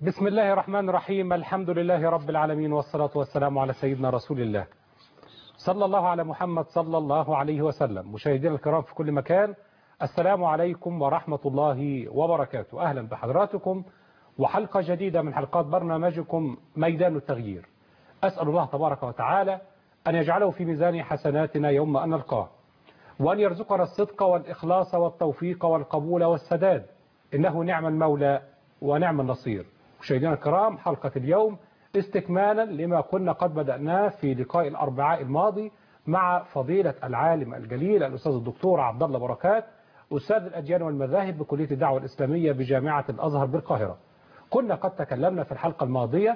بسم الله الرحمن الرحيم الحمد لله رب العالمين والصلاة والسلام على سيدنا رسول الله صلى الله على محمد صلى الله عليه وسلم مشاهدينا الكرام في كل مكان السلام عليكم ورحمة الله وبركاته أهلا بحضراتكم وحلقة جديدة من حلقات برنامجكم ميدان التغيير أسأل الله تبارك وتعالى أن يجعله في ميزان حسناتنا يوم أن نلقاه وأن يرزقنا الصدق والإخلاص والتوفيق والقبول والسداد إنه نعم المولى ونعم النصير مشاهدينا الكرام حلقة اليوم استكمالا لما كنا قد بدأناه في لقاء الأربعاء الماضي مع فضيلة العالم الجليل الأستاذ الدكتور عبد الله بركات أستاذ الأديان والمذاهب بكلية الدعوة الإسلامية بجامعة الأزهر بالقاهرة كنا قد تكلمنا في الحلقة الماضية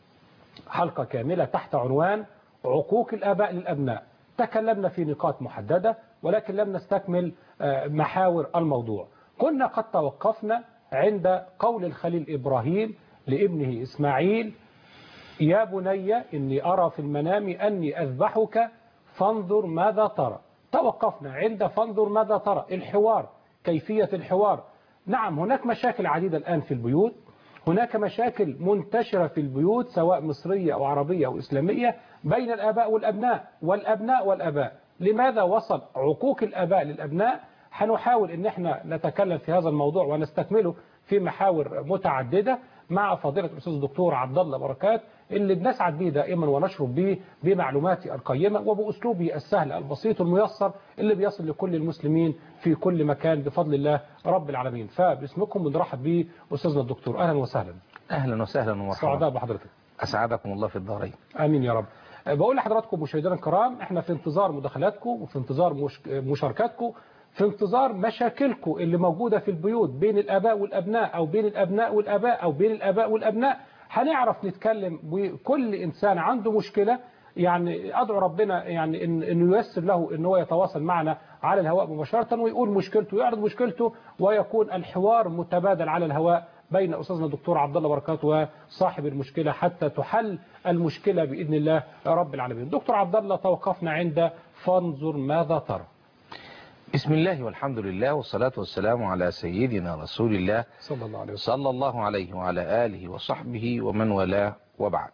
حلقة كاملة تحت عنوان عقوق الآباء للأبناء تكلمنا في نقاط محددة ولكن لم نستكمل محاور الموضوع كنا قد توقفنا عند قول الخليل إبراهيم لابنه إسماعيل يا بني إني أرى في المنام أني أذبحك فانظر ماذا ترى توقفنا عند فانظر ماذا ترى الحوار كيفية الحوار نعم هناك مشاكل عديدة الآن في البيوت هناك مشاكل منتشرة في البيوت سواء مصرية أو عربية أو إسلامية بين الآباء والأبناء والأبناء والآباء لماذا وصل عقوق الآباء للأبناء هنحاول ان احنا نتكلم في هذا الموضوع ونستكمله في محاور متعددة مع فضيلة الأستاذ الدكتور عبد الله بركات اللي بنسعد به دائما ونشرب به بمعلوماتي القيمة وبأسلوبي السهل البسيط الميسر اللي بيصل لكل المسلمين في كل مكان بفضل الله رب العالمين فباسمكم بنرحب به أستاذنا الدكتور أهلا وسهلا أهلا وسهلا ومرحبا سعداء بحضرتك أسعدكم الله في الدارين آمين يا رب بقول لحضراتكم مشاهدينا الكرام احنا في انتظار مداخلاتكم وفي انتظار مش... مشاركاتكم في انتظار مشاكلكم اللي موجودة في البيوت بين الآباء والأبناء أو بين الأبناء والآباء أو بين الآباء والأبناء هنعرف نتكلم وكل إنسان عنده مشكلة يعني أدعو ربنا يعني إن إنه ييسر له إن هو يتواصل معنا على الهواء مباشرة ويقول مشكلته ويعرض مشكلته ويكون الحوار متبادل على الهواء بين أستاذنا الدكتور عبد الله بركات وصاحب المشكلة حتى تحل المشكلة بإذن الله رب العالمين دكتور عبد الله توقفنا عند فانظر ماذا ترى بسم الله والحمد لله والصلاة والسلام على سيدنا رسول الله صلى الله عليه وسلم صلى الله عليه وعلى آله وصحبه ومن والاه وبعد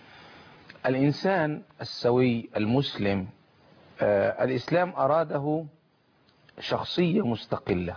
الإنسان السوي المسلم آه الإسلام أراده شخصية مستقلة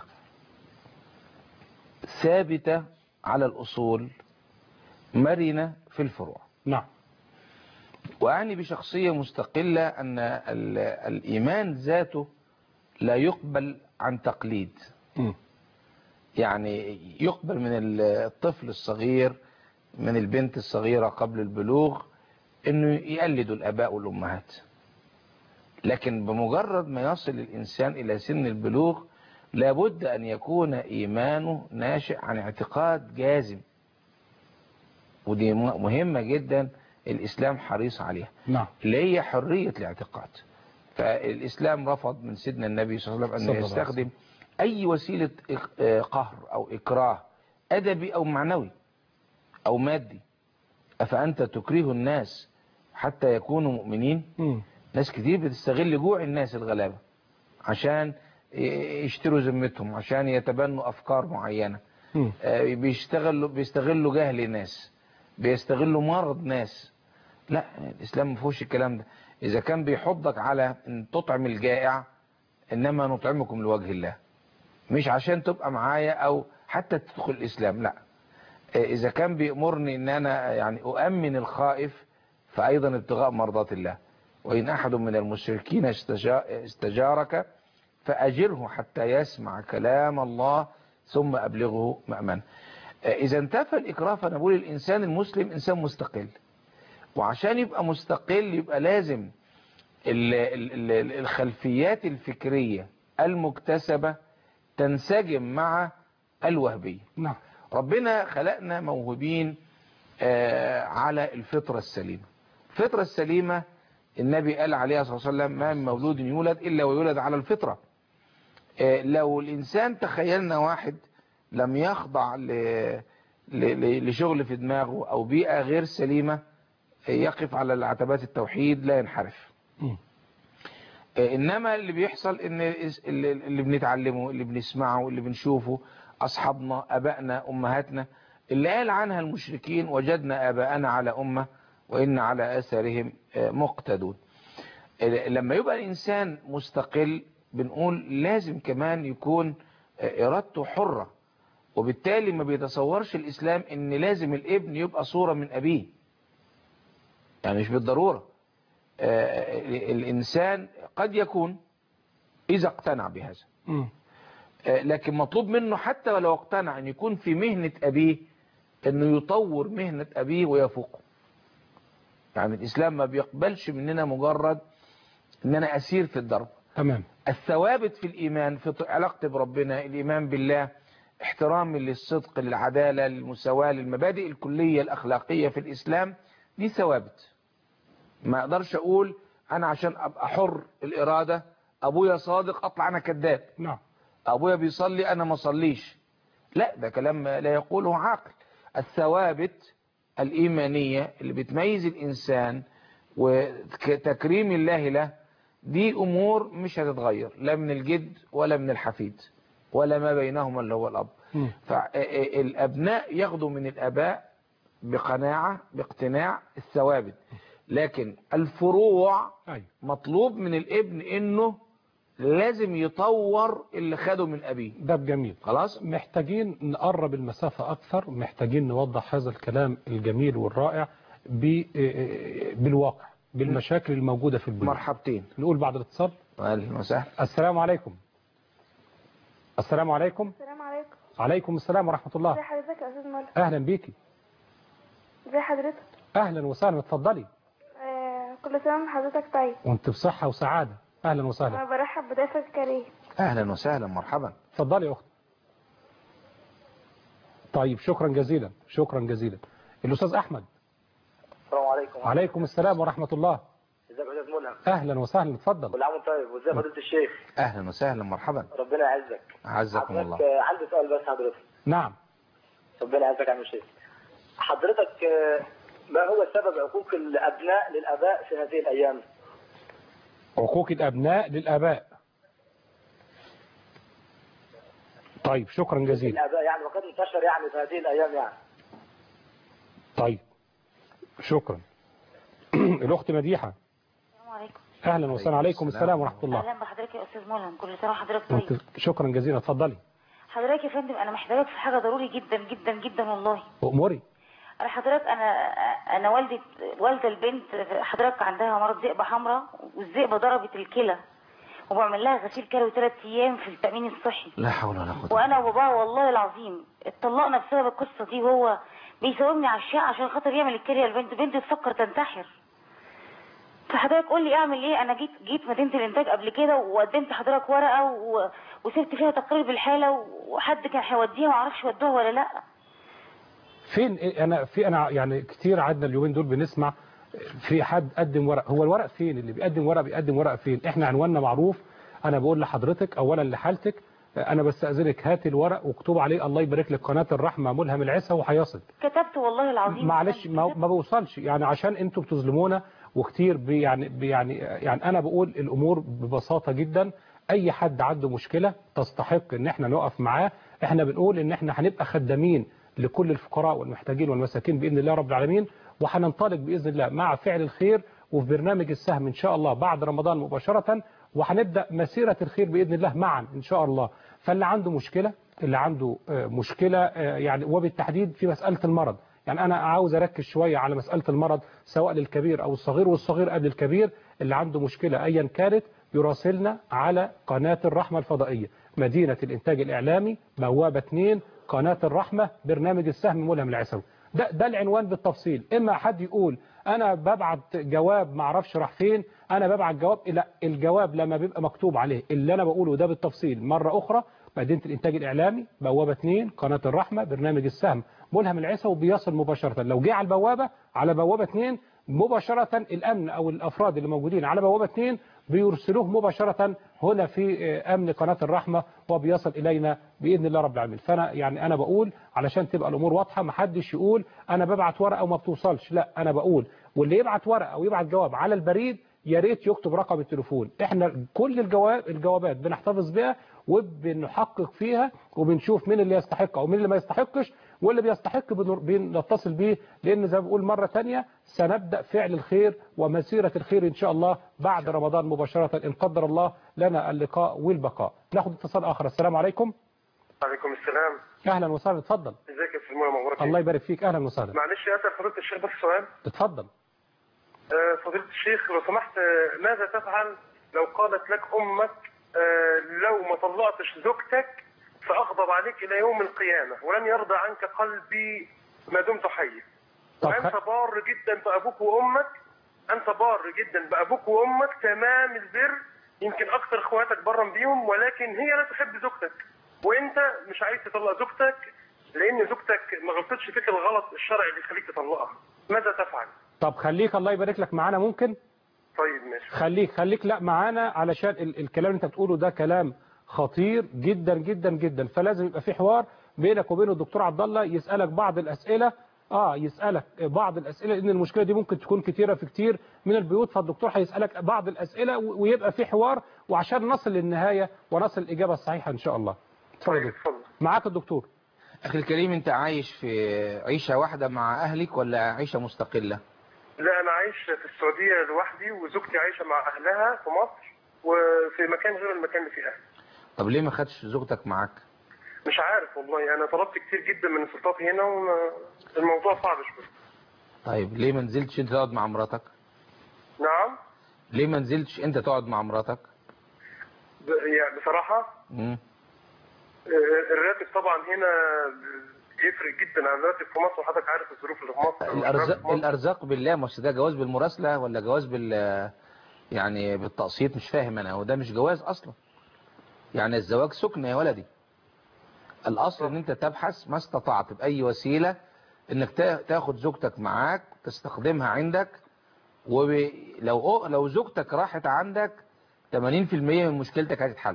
ثابتة على الأصول مرنة في الفروع نعم وأعني بشخصية مستقلة أن الإيمان ذاته لا يقبل عن تقليد م. يعني يقبل من الطفل الصغير من البنت الصغيرة قبل البلوغ انه يقلدوا الاباء والامهات لكن بمجرد ما يصل الانسان الى سن البلوغ لابد ان يكون ايمانه ناشئ عن اعتقاد جازم ودي مهمة جدا الاسلام حريص عليها نعم اللي هي حرية الاعتقاد فالإسلام رفض من سيدنا النبي صلى الله عليه وسلم أن يستخدم أي وسيلة قهر أو إكراه أدبي أو معنوي أو مادي أفأنت تكره الناس حتى يكونوا مؤمنين م. ناس كتير بتستغل جوع الناس الغلابة عشان يشتروا ذمتهم عشان يتبنوا أفكار معينة م. بيشتغلوا بيستغلوا جهل ناس بيستغلوا مرض ناس لا الإسلام ما فيهوش الكلام ده إذا كان بيحضك على أن تطعم الجائع إنما نطعمكم لوجه الله مش عشان تبقى معايا أو حتى تدخل الإسلام لا إذا كان بيأمرني أن أنا يعني أؤمن الخائف فأيضا ابتغاء مرضات الله وإن أحد من المشركين استجارك فأجره حتى يسمع كلام الله ثم أبلغه مأمن إذا انتفى الإكراه فنقول الإنسان المسلم إنسان مستقل وعشان يبقى مستقل يبقى لازم الخلفيات الفكرية المكتسبة تنسجم مع الوهبية نعم ربنا خلقنا موهوبين على الفطرة السليمة الفطرة السليمة النبي قال عليه الصلاة والسلام ما من مولود يولد إلا ويولد على الفطرة لو الإنسان تخيلنا واحد لم يخضع لشغل في دماغه أو بيئة غير سليمة يقف على العتبات التوحيد لا ينحرف م. انما اللي بيحصل ان اللي بنتعلمه اللي بنسمعه اللي بنشوفه اصحابنا ابائنا امهاتنا اللي قال عنها المشركين وجدنا آباءنا على أمة وإن على أثرهم مقتدون لما يبقى الإنسان مستقل بنقول لازم كمان يكون إرادته حرة وبالتالي ما بيتصورش الإسلام إن لازم الابن يبقى صورة من أبيه يعني مش بالضرورة الإنسان قد يكون إذا اقتنع بهذا مم. لكن مطلوب منه حتى ولو اقتنع أن يكون في مهنة أبيه أنه يطور مهنة أبيه ويفوقه يعني الإسلام ما بيقبلش مننا مجرد أن أنا أسير في الضرب تمام الثوابت في الإيمان في علاقتي بربنا الإيمان بالله احترامي للصدق للعدالة للمساواة للمبادئ الكلية الأخلاقية في الإسلام دي ثوابت ما أقدرش أقول أنا عشان أبقى حر الإرادة أبويا صادق أطلع أنا كذاب نعم أبويا بيصلي أنا ما صليش لا ده كلام لا يقوله عاقل الثوابت الإيمانية اللي بتميز الإنسان وتكريم الله له دي أمور مش هتتغير لا من الجد ولا من الحفيد ولا ما بينهما اللي هو الأب مم. فالأبناء ياخدوا من الآباء بقناعة باقتناع الثوابت لكن الفروع أيوة. مطلوب من الابن انه لازم يطور اللي خده من ابيه ده جميل خلاص محتاجين نقرب المسافة أكثر محتاجين نوضح هذا الكلام الجميل والرائع ب- بالواقع بالمشاكل الموجودة في البلاد مرحبتين نقول بعد الاتصال اهلا وسهلا السلام عليكم السلام عليكم السلام عليكم عليكم السلام ورحمة ازي الله حضرتك يا استاذ مالك أهلا بيكي ازي حضرتك أهلا وسهلا اتفضلي آه كل سنه وحضرتك طيب وانت بصحة وسعادة أهلا انا وسهلا برحب بضيفك الكريم اهلا وسهلا مرحبا اتفضلي يا أختي طيب شكرا جزيلا شكرا جزيلا الأستاذ أحمد السلام عليكم عليكم السلام ورحمة الله ازيك يا استاذ ملهم أهلا وسهلا اتفضل كل عام وانت طيب وازي فضيله الشيخ اهلا وسهلا مرحبا ربنا يعزك عزكم الله حضرتك، آه، عندي سؤال بس حضرتك نعم ربنا يعزك يا عم الشيخ حضرتك آه، ما هو سبب عقوق الابناء للاباء في هذه الايام عقوق الأبناء للآباء طيب شكرا جزيلا الاباء يعني وقد انتشر يعني في هذه الايام يعني طيب شكرا الأخت مديحة السلام عليكم أهلا وسهلا عليكم السلام ورحمة الله اهلا بحضرتك يا استاذ ملهم كل سنه وحضرتك وانت طيب شكرا جزيلا اتفضلي حضرتك يا فندم انا محتاجك في حاجه ضروري جدا جدا جدا والله أموري انا حضرتك انا انا والده والده البنت حضرتك عندها مرض ذئبه حمراء والذئبه ضربت الكلى وبعمل لها غسيل كلوي ثلاث ايام في التامين الصحي لا حول ولا قوه وانا وبابا والله العظيم اتطلقنا بسبب القصه دي وهو بيساومني على الشقه عشان خاطر يعمل الكليه البنت بنتي تفكر تنتحر فحضرتك قول لي اعمل ايه انا جيت جيت مدينه الانتاج قبل كده وقدمت حضرتك ورقه و... وسبت فيها تقرير بالحاله وحد كان هيوديها ما اعرفش ودوها ولا لا فين إيه انا في انا يعني كتير عدنا اليومين دول بنسمع في حد قدم ورق هو الورق فين اللي بيقدم ورق بيقدم ورق فين احنا عنواننا معروف انا بقول لحضرتك اولا لحالتك انا بستاذنك هات الورق واكتب عليه الله يبارك لك قناه الرحمه ملهم العسا وهيصل كتبت والله العظيم معلش ما, ما بوصلش يعني عشان انتوا بتظلمونا وكتير بي يعني بي يعني يعني انا بقول الامور ببساطه جدا اي حد عنده مشكله تستحق ان احنا نقف معاه احنا بنقول ان احنا هنبقى خدامين لكل الفقراء والمحتاجين والمساكين باذن الله رب العالمين وهننطلق باذن الله مع فعل الخير وفي برنامج السهم ان شاء الله بعد رمضان مباشره وهنبدا مسيره الخير باذن الله معا ان شاء الله فاللي عنده مشكله اللي عنده آه، مشكله آه، يعني وبالتحديد في مساله المرض يعني انا عاوز اركز شويه على مساله المرض سواء للكبير او الصغير والصغير قبل الكبير اللي عنده مشكله ايا كانت يراسلنا على قناه الرحمه الفضائيه مدينه الانتاج الاعلامي بوابه 2 قناه الرحمه برنامج السهم ملهم العسوي ده ده العنوان بالتفصيل اما حد يقول انا ببعت جواب ما اعرفش راح فين انا ببعت جواب لا الجواب لما بيبقى مكتوب عليه اللي انا بقوله ده بالتفصيل مره اخرى مدينه الانتاج الاعلامي بوابه 2 قناه الرحمه برنامج السهم ملهم العسوي بيصل مباشره لو جه على البوابه على بوابه 2 مباشره الامن او الافراد اللي موجودين على بوابه 2 بيرسلوه مباشره هنا في آه، امن قناه الرحمه وبيصل الينا باذن الله رب العالمين فانا يعني انا بقول علشان تبقى الامور واضحه ما حدش يقول انا ببعت ورقه وما بتوصلش لا انا بقول واللي يبعت ورقه او يبعت جواب على البريد يا ريت يكتب رقم التليفون احنا كل الجواب الجوابات بنحتفظ بها وبنحقق فيها وبنشوف مين اللي يستحق او مين اللي ما يستحقش واللي بيستحق بنر- بنتصل بيه لان زي ما بقول مره تانية سنبدا فعل الخير ومسيره الخير ان شاء الله بعد رمضان مباشره ان قدر الله لنا اللقاء والبقاء ناخد اتصال اخر السلام عليكم عليكم السلام اهلا وسهلا اتفضل ازيك يا استاذ منى مبارك الله يبارك فيك اهلا وسهلا معلش اسال فضيله الشيخ بس سؤال اتفضل آه، فضيله الشيخ لو سمحت آه، ماذا تفعل لو قالت لك امك آه، لو ما طلقتش زوجتك فاغضب عليك الى يوم القيامه ولن يرضى عنك قلبي ما دمت حيا طب وانت خ- بار جدا بابوك وامك انت بار جدا بابوك وامك تمام البر يمكن اكثر اخواتك برا بيهم ولكن هي لا تحب زوجتك وانت مش عايز تطلق زوجتك لان زوجتك ما غلطتش فيك الغلط الشرعي اللي يخليك تطلقها ماذا تفعل طب خليك الله يبارك لك معانا ممكن طيب ماشي خليك خليك لا معانا علشان ال الكلام اللي انت بتقوله ده كلام خطير جدا جدا جدا فلازم يبقى في حوار بينك وبين الدكتور عبد الله يسالك بعض الاسئله اه يسالك بعض الاسئله لان المشكله دي ممكن تكون كتيره في كتير من البيوت فالدكتور هيسالك بعض الاسئله و- ويبقى في حوار وعشان نصل للنهايه ونصل الاجابه الصحيحه ان شاء الله اتفضل يا طيب دكتور. اتفضل معاك الدكتور أخي الكريم أنت عايش في عيشة واحدة مع أهلك ولا عيشة مستقلة لا انا عايش في السعوديه لوحدي وزوجتي عايشه مع اهلها في مصر وفي مكان غير المكان اللي فيه اهلي طب ليه ما خدش زوجتك معاك مش عارف والله انا طلبت كتير جدا من السلطات هنا والموضوع صعب شويه طيب ليه ما نزلتش أنت تقعد مع مراتك نعم ليه ما نزلتش أنت تقعد مع مراتك ب- يعني بصراحه مم. آه، الراتب طبعا هنا يفرق جدا عن الراتب في مصر وحضرتك عارف الظروف اللي في مصر والراتب في الأرزاق مصر. الأرزاق بالله مش ده جواز بالمراسلة ولا جواز بال يعني بالتقسيط مش فاهم أنا وده مش جواز أصلا يعني الزواج سكنة يا ولدي الأصل إن أنت تبحث ما استطعت بأي وسيلة إنك تا- تاخد زوجتك معاك تستخدمها عندك ولو لو زوجتك راحت عندك 80% من مشكلتك هتتحل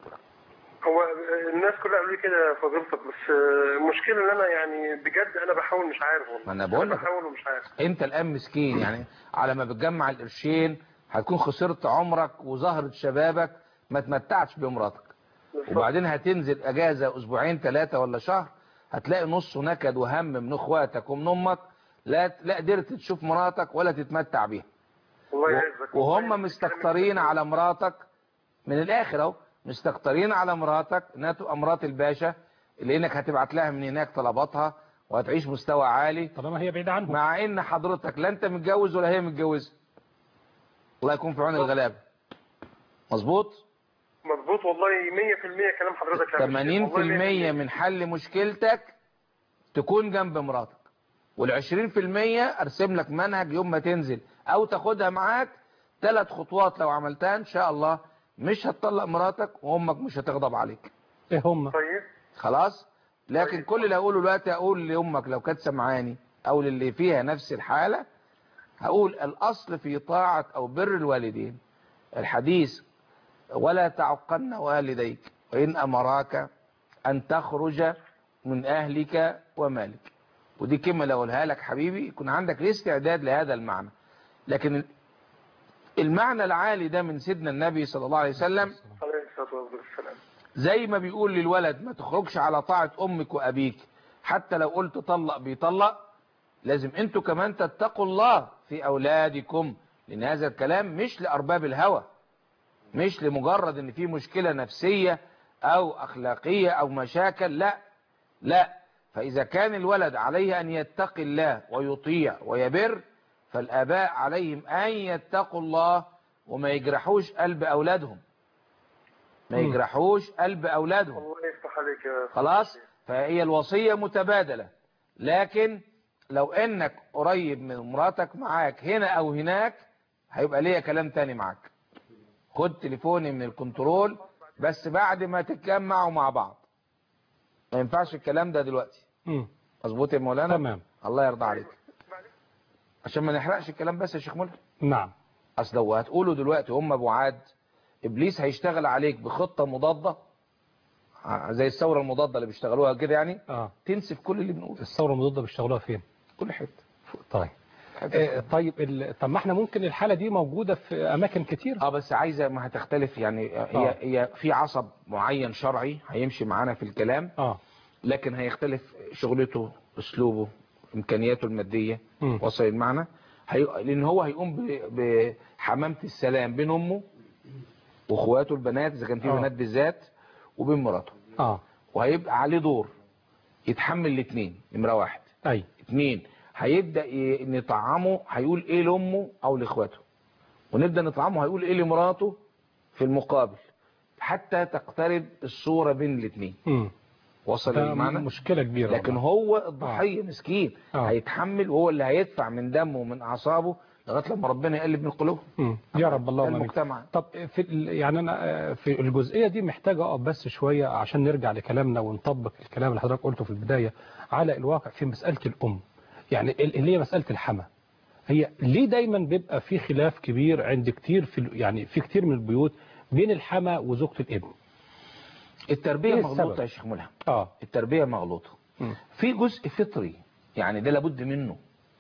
هو الناس كلها قالوا لي كده يا فضيلتك بس آه، المشكله ان انا يعني بجد انا بحاول مش عارف والله ما أنا بقول لك. بحاول ومش عارف انت الان مسكين يعني على ما بتجمع القرشين هتكون خسرت عمرك وزهرة شبابك ما تمتعتش بمراتك بالظبط. وبعدين هتنزل اجازة اسبوعين ثلاثة ولا شهر هتلاقي نص نكد وهم من اخواتك ومن امك لا لا قدرت تشوف مراتك ولا تتمتع بيها الله يعزك وهم مستكترين على مراتك من الاخر اهو مستكترين على مراتك انها تبقى مرات الباشا لانك هتبعت لها من هناك طلباتها وهتعيش مستوى عالي طالما هي بعيده عنهم مع ان حضرتك لا انت متجوز ولا هي متجوزه الله يكون في عون الغلابه مظبوط مظبوط والله 100% كلام حضرتك يا عم الشيخ. 80% والله 100%. من حل مشكلتك تكون جنب مراتك وال20% ارسم لك منهج يوم ما تنزل او تاخدها معاك ثلاث خطوات لو عملتها ان شاء الله مش هتطلق مراتك وامك مش هتغضب عليك ايه هم طيب خلاص لكن كل اللي هقوله دلوقتي اقول لامك لو كانت سمعاني او للي فيها نفس الحاله هقول الاصل في طاعه او بر الوالدين الحديث ولا تعقن والديك وان امراك ان تخرج من اهلك ومالك ودي كلمه لو اقولها لك حبيبي يكون عندك الاستعداد لهذا المعنى لكن المعنى العالي ده من سيدنا النبي صلى الله عليه وسلم عليه الصلاه والسلام زي ما بيقول للولد ما تخرجش على طاعة أمك وأبيك حتى لو قلت طلق بيطلق لازم انتوا كمان تتقوا الله في أولادكم لأن هذا الكلام مش لأرباب الهوى مش لمجرد ان في مشكلة نفسية أو أخلاقية أو مشاكل لا لا فإذا كان الولد عليه أن يتقي الله ويطيع ويبر فالآباء عليهم أن يتقوا الله وما يجرحوش قلب أولادهم ما مم. يجرحوش قلب أولادهم الله يفتح عليك يا خلاص فهي الوصية متبادلة لكن لو انك قريب من مراتك معاك هنا او هناك هيبقى ليا كلام تاني معاك خد تليفوني من الكنترول بس بعد ما تتجمعوا مع بعض ما ينفعش الكلام ده دلوقتي مم. مظبوط يا مولانا تمام الله يرضى عليك عشان ما نحرقش الكلام بس يا شيخ ملهم نعم اصل لو هتقولوا دلوقتي هم بعاد ابليس هيشتغل عليك بخطة مضادة ع- زي الثورة المضادة اللي بيشتغلوها كده يعني اه تنسف كل اللي بنقوله الثوره المضاده بيشتغلوها فين كل حتة طيب آه، طيب ال- طب ما احنا ممكن الحالة دي موجودة في أماكن كتير اه بس عايزه ما هتختلف يعني آه. هي هي في عصب معين شرعي هيمشي معانا في الكلام اه لكن هيختلف شغلته اسلوبه امكانياته الماديه مم. وصل المعنى هي... لان هو هيقوم ب... بحمامه السلام بين امه واخواته البنات اذا كان في آه. بنات بالذات وبين مراته اه وهيبقى عليه دور يتحمل الاثنين نمره واحد أي اثنين هيبدا ي- نطعمه هيقول ايه لامه او لاخواته ونبدا نطعمه هيقول ايه لمراته في المقابل حتى تقترب الصوره بين الاثنين مم. وصل ده المعنى مشكلة كبيرة لكن والله. هو الضحيه مسكين آه. هيتحمل وهو اللي هيدفع من دمه ومن اعصابه لغايه لما ربنا يقلب من قلوبهم مم. يا رب الله ده آمين. المجتمع طب في ال- يعني انا آه، في الجزئيه دي محتاج اقف بس شويه عشان نرجع لكلامنا ونطبق الكلام اللي حضرتك قلته في البدايه على الواقع في مساله الام يعني ال- اللي هي مساله الحما هي ليه دايما بيبقى في خلاف كبير عند كتير في ال- يعني في كتير من البيوت بين الحما وزوجة الابن التربيه إيه مغلوطه السبب؟ يا شيخ ملهم اه التربيه مغلوطه مم. في جزء فطري يعني ده لابد منه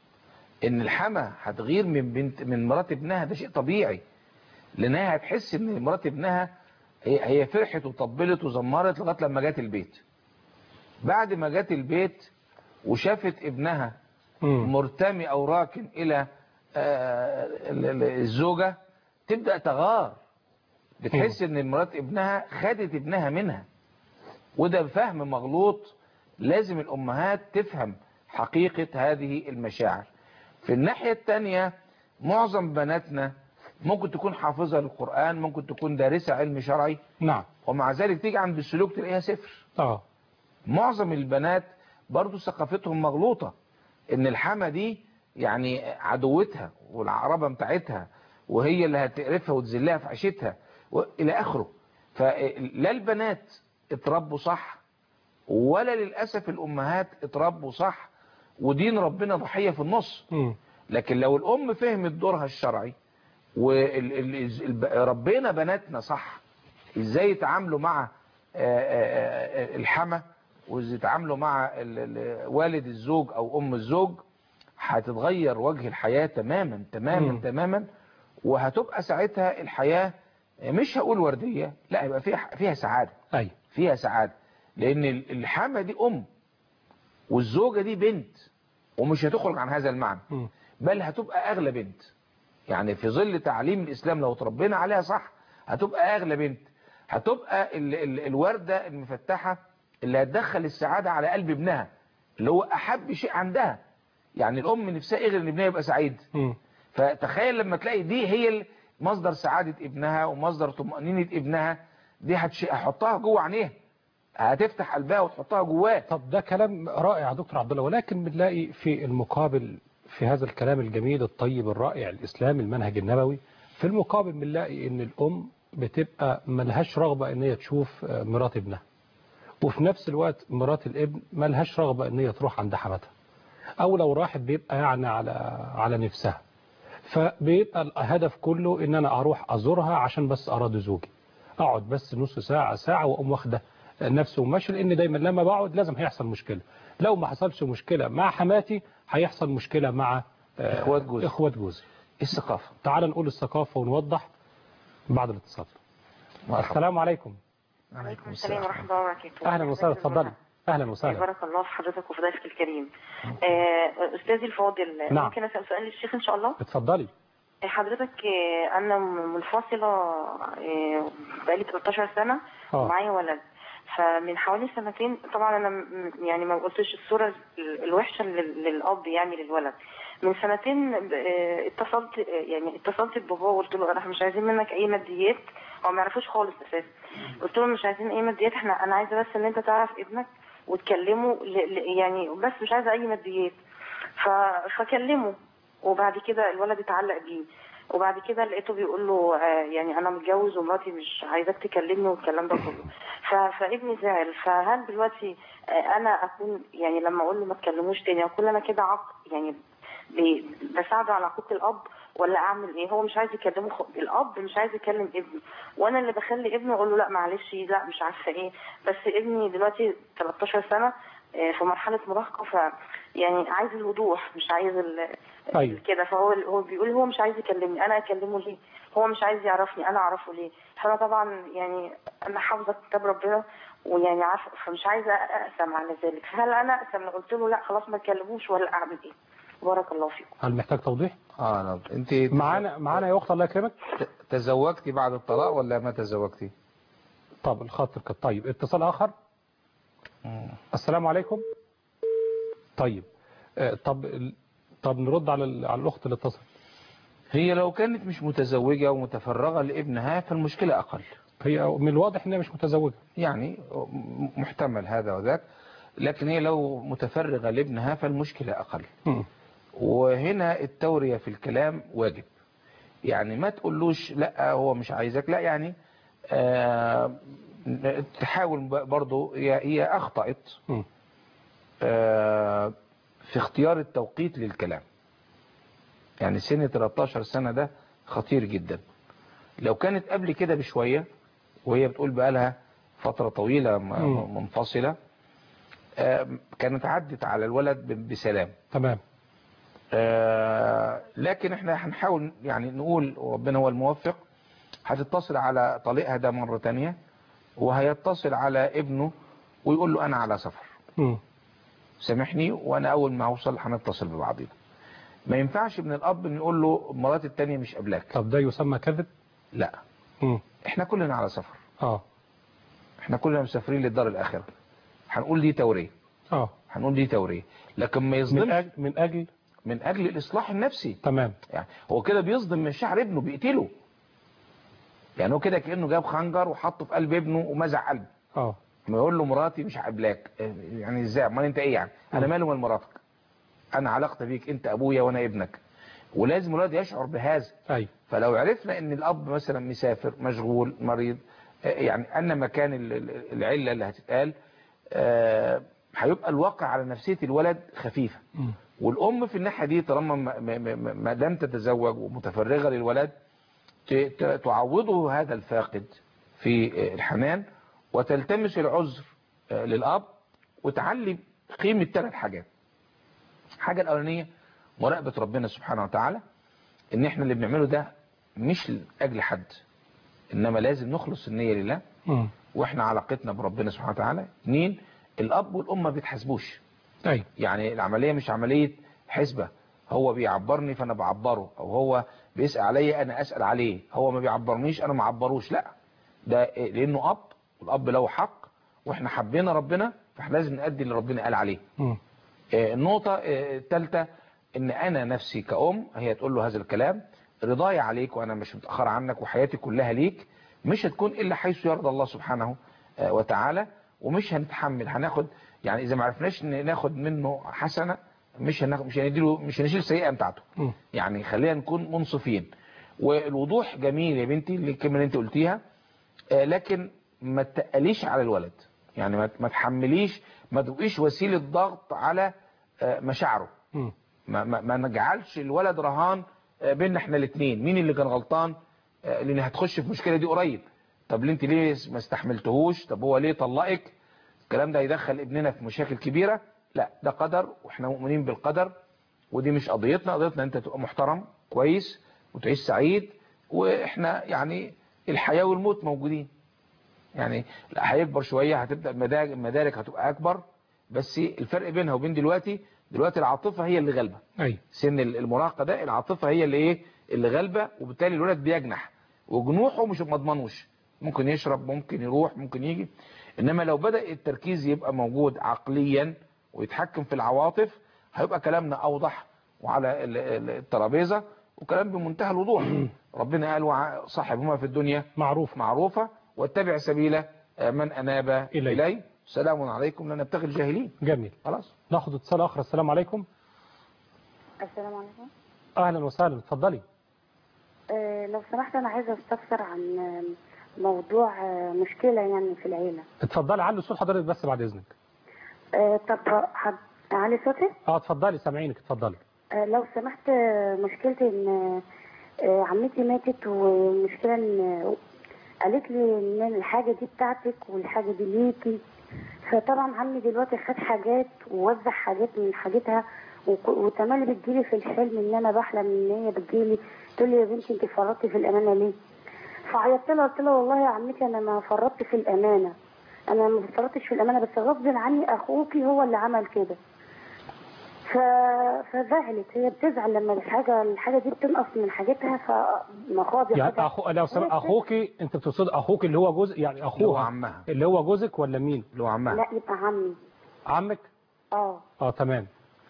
ان الحما هتغير من بنت من مرات ابنها ده شيء طبيعي لانها هتحس ان مرات ابنها هي هي فرحت وطبلت وزمرت لغايه لما جت البيت بعد ما جت البيت وشافت ابنها مم. مرتمي او راكن الى آه، ال- ال- الزوجه تبدا تغار بتحس ان مرات ابنها خدت ابنها منها وده فهم مغلوط لازم الامهات تفهم حقيقه هذه المشاعر في الناحيه الثانيه معظم بناتنا ممكن تكون حافظه للقران ممكن تكون دارسه علم شرعي نعم ومع ذلك تيجي عند السلوك تلاقيها صفر اه معظم البنات برضو ثقافتهم مغلوطة ان الحما دي يعني عدوتها والعقربة بتاعتها وهي اللي هتقرفها وتذلها في عيشتها الى اخره فلا البنات اتربوا صح ولا للأسف الامهات اتربوا صح ودين ربنا ضحية في النص مم. لكن لو الام فهمت دورها الشرعي وربينا بناتنا صح ازاي يتعاملوا مع آه، آه، آه، الحما وازاي يتعاملوا مع ال- ال- والد الزوج او ام الزوج هتتغير وجه الحياة تماما تماما مم. تماما وهتبقى ساعتها الحياة مش هقول وردية لا يبقى فيها فيها سعادة اي فيها سعادة لان ال- الحما دي ام والزوجة دي بنت ومش هتخرج عن هذا المعنى مم. بل هتبقى اغلى بنت يعني في ظل تعليم الاسلام لو تربينا عليها صح هتبقى اغلى بنت هتبقى ال ال الوردة المفتحة اللي هتدخل السعادة على قلب ابنها اللي هو احب شيء عندها يعني الام نفسها ايه غير ان ابنها يبقى سعيد مم. فتخيل لما تلاقي دي هي مصدر سعادة ابنها ومصدر طمأنينة ابنها دي هتش- هتحطها جوه عينيها هتفتح قلبها وتحطها جواه طب ده كلام رائع يا دكتور عبد الله ولكن بنلاقي في المقابل في هذا الكلام الجميل الطيب الرائع الإسلامي المنهج النبوي في المقابل بنلاقي ان الأم بتبقى ملهاش رغبة ان هي تشوف آه، مرات ابنها وفي نفس الوقت مرات الابن ملهاش رغبة ان هي تروح عند حماتها او لو راحت بيبقى يعني على على نفسها فبيبقى الهدف كله ان انا اروح ازورها عشان بس اراضي زوجي اقعد بس نص ساعة ساعة واقوم واخده نفسي وماشي لان دايما لما بقعد لازم هيحصل مشكلة لو ما حصلش مشكلة مع حماتي هيحصل مشكلة مع آه، إخوات جوزي. اخوات جوزي الثقافة تعال نقول الثقافة ونوضح بعد الاتصال مرحبا السلام عليكم عليكم السلام ورحمة الله وبركاته اهلا وسهلا اتفضلي اهلا وسهلا بارك الله في حضرتك وفي ضيفك الكريم آه، أستاذي الفاضل نعم. ممكن أسأل سؤال للشيخ إن شاء الله اتفضلي حضرتك آه، أنا منفصلة آه، بقالي 13 سنة اه ومعايا ولد فمن حوالي سنتين طبعا انا م- يعني ما قلتش الصوره ال- الوحشه لل- للاب يعني للولد من سنتين آه، اتصلت آه، يعني اتصلت ببابا وقلت له احنا مش عايزين منك اي ماديات هو ما يعرفوش خالص اساسا قلت له مش عايزين اي ماديات احنا انا عايزه بس ان انت تعرف ابنك وتكلمه ل- ل- يعني بس مش عايزه اي ماديات ف- فكلمه وبعد كده الولد اتعلق بيه وبعد كده لقيته بيقول له آه، يعني انا متجوز ومراتي مش عايزاك تكلمني والكلام ده كله ف- فابني زعل فهل دلوقتي آه، انا اكون يعني لما اقول له ما تكلموش تاني اكون انا كده عق يعني ب- بساعده على عقوق الاب ولا اعمل ايه هو مش عايز يكلمه خ... الاب مش عايز يكلم ابنه وانا اللي بخلي ابني اقول له لا معلش لا مش عارفه ايه بس ابني دلوقتي 13 سنه آه، في مرحله مراهقه ف يعني عايز الوضوح مش عايز ال... طيب. كده فهو هو بيقول هو مش عايز يكلمني انا اكلمه ليه هو مش عايز يعرفني انا اعرفه ليه فانا طبعا يعني انا حافظه كتاب ربنا ويعني عارفه فمش عايزه اقسم على ذلك فهل انا اقسم لو قلت له لا خلاص ما تكلموش ولا اعمل ايه بارك الله فيكم هل محتاج توضيح اه لا انت معانا معانا يا اخت الله يكرمك ت- تزوجتي بعد الطلاق ولا ما تزوجتي طب الخط كده طيب اتصال اخر السلام عليكم طيب آه، طب ال- طب نرد على ال- على الاخت اللي اتصلت هي لو كانت مش متزوجة ومتفرغة لابنها فالمشكلة أقل هي من الواضح انها مش متزوجه يعني م- محتمل هذا وذاك لكن هي لو متفرغة لابنها فالمشكلة أقل مم. وهنا التورية في الكلام واجب يعني ما تقولوش لا هو مش عايزك لا يعني آه تحاول ب- برضو هي هي أخطأت مم. آه في اختيار التوقيت للكلام يعني سن 13 سنة ده خطير جدا لو كانت قبل كده بشوية وهي بتقول بقالها فترة طويلة م- مم. منفصلة آه، كانت عدت على الولد ب- بسلام تمام آه، لكن احنا هنحاول يعني نقول ربنا هو الموفق هتتصل على طليقها ده مرة تانية وهيتصل على ابنه ويقول له انا على سفر مم. سامحني وانا اول ما اوصل هنتصل ببعضنا ما ينفعش من الاب ان يقول له مرات التانية مش قبلك طب ده يسمى كذب لا مم. احنا كلنا على سفر اه احنا كلنا مسافرين للدار الاخرة هنقول دي تورية اه هنقول دي تورية لكن ما من يصدمش اجل من اجل من اجل الاصلاح النفسي تمام يعني هو كده بيصدم من شعر ابنه بيقتله يعني هو كده كانه جاب خنجر وحطه في قلب ابنه ومزع قلبه اه ما يقول له مراتي مش قابلاك يعني ازاي امال انت ايه يعني انا مالي ومال مراتك انا علاقتي بيك انت ابويا وانا ابنك ولازم الولد يشعر بهذا اي فلو عرفنا ان الاب مثلا مسافر مشغول مريض آه، يعني ان مكان ال- ال- العله اللي هتتقال آه، هيبقى الواقع على نفسيه الولد خفيفه مم. والام في الناحيه دي طالما ما- ما- ما ما دام تتزوج ومتفرغه للولد ت- ت- تعوضه هذا الفاقد في الحنان وتلتمس العذر آه، للاب وتعلي قيمه ثلاث حاجات الحاجه الاولانيه مراقبه ربنا سبحانه وتعالى ان احنا اللي بنعمله ده مش لاجل حد انما لازم نخلص النيه لله مم. واحنا علاقتنا بربنا سبحانه وتعالى اثنين الاب والام ما بيتحاسبوش اي يعني العملية مش عملية حسبة هو بيعبرني فانا بعبره او هو بيسأل عليا انا اسأل عليه هو ما بيعبرنيش انا ما عبروش لا ده إيه؟ لانه اب والاب له حق واحنا حبينا ربنا فاحنا لازم نأدي اللي ربنا قال عليه مم. آه، النقطة آه، الثالثة ان انا نفسي كأم هي تقول له هذا الكلام رضاي عليك وانا مش متأخر عنك وحياتي كلها ليك مش هتكون الا حيث يرضى الله سبحانه آه، وتعالى ومش هنتحمل هناخد يعني اذا ما عرفناش ن- ناخد منه حسنة مش هناخد مش هنديله مش هنشيل السيئة بتاعته مم. يعني خلينا نكون منصفين والوضوح جميل يا بنتي اللي الكلمة اللي انت قلتيها آه، لكن ما تقليش على الولد يعني ما ما تحمليش ما تبقيش وسيلة ضغط على آه، مشاعره مم. ما, ما, ما نجعلش الولد رهان آه، بيننا احنا الاثنين مين اللي كان غلطان آه، لان هتخش في المشكله دي قريب طب ليه انت ليه ما استحملتهوش طب هو ليه طلقك الكلام ده هيدخل ابننا في مشاكل كبيره لا ده قدر واحنا مؤمنين بالقدر ودي مش قضيتنا قضيتنا انت تبقى محترم كويس وتعيش سعيد واحنا يعني الحياه والموت موجودين يعني لا هيكبر شويه هتبدا المدارك المدارك هتبقى اكبر بس الفرق بينها وبين دلوقتي دلوقتي العاطفه هي اللي غالبه اي سن المراهقه ده العاطفه هي اللي ايه اللي غالبه وبالتالي الولد بيجنح وجنوحه مش مضمنوش ممكن يشرب ممكن يروح ممكن يجي انما لو بدا التركيز يبقى موجود عقليا ويتحكم في العواطف هيبقى كلامنا اوضح وعلى ال- ال- الترابيزه وكلام بمنتهى الوضوح ربنا قال وع- صاحبهما في الدنيا معروف معروفه واتبع سبيل آه، من اناب إلي. الي سلام عليكم لا نبتغي الجاهلين جميل خلاص ناخد اتصال اخر السلام عليكم السلام عليكم اهلا وسهلا اتفضلي آه لو سمحت انا عايزه استفسر عن آه، موضوع آه، مشكله يعني في العيله اتفضلي علي صوت حضرتك بس بعد اذنك آه طب حد علي صوتي اه اتفضلي سامعينك اتفضلي آه لو سمحت آه، مشكلتي ان آه، عمتي ماتت ومشكلة ان قالت لي ان الحاجة دي بتاعتك والحاجة دي ليكي فطبعا عمي دلوقتي خد حاجات ووزع حاجات من حاجتها وك- وتملي بتجيلي في الحلم ان انا بحلم ان هي بتجيلي تقول لي يا بنتي انت فرطتي في الامانه ليه؟ فعيطت لها قلت لها والله يا عمتي انا ما فرطت في الامانه انا ما فرطتش في الامانه بس غصب عني اخوكي هو اللي عمل كده ف... فزعلت هي بتزعل لما الحاجه الحاجه دي بتنقص من حاجتها فمخاض يعني أخو... لو سمع أخوكي أنت بتقصد أخوك اللي هو جزء يعني اللي هو أخوها عمها اللي هو جوزك ولا مين اللي هو عمها لا يبقى عمي عمك اه اه تمام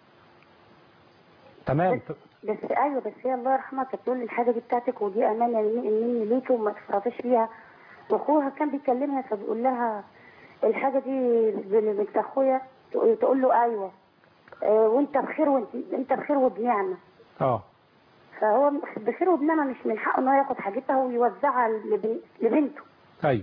تمام بس ايوه بس هي الله يرحمها كانت تقول لي الحاجه دي بتاعتك ودي امانه مني مني ليكي وما تفرطيش فيها واخوها كان بيكلمها فبيقول لها الحاجه دي بنت اخويا تقول تقول له ايوه آه، وانت بخير وانت انت بخير وبنعمه اه فهو بخير وبنعمه مش من حقه ان هو ياخد حاجتها ويوزعها لبن- لبنته أيوه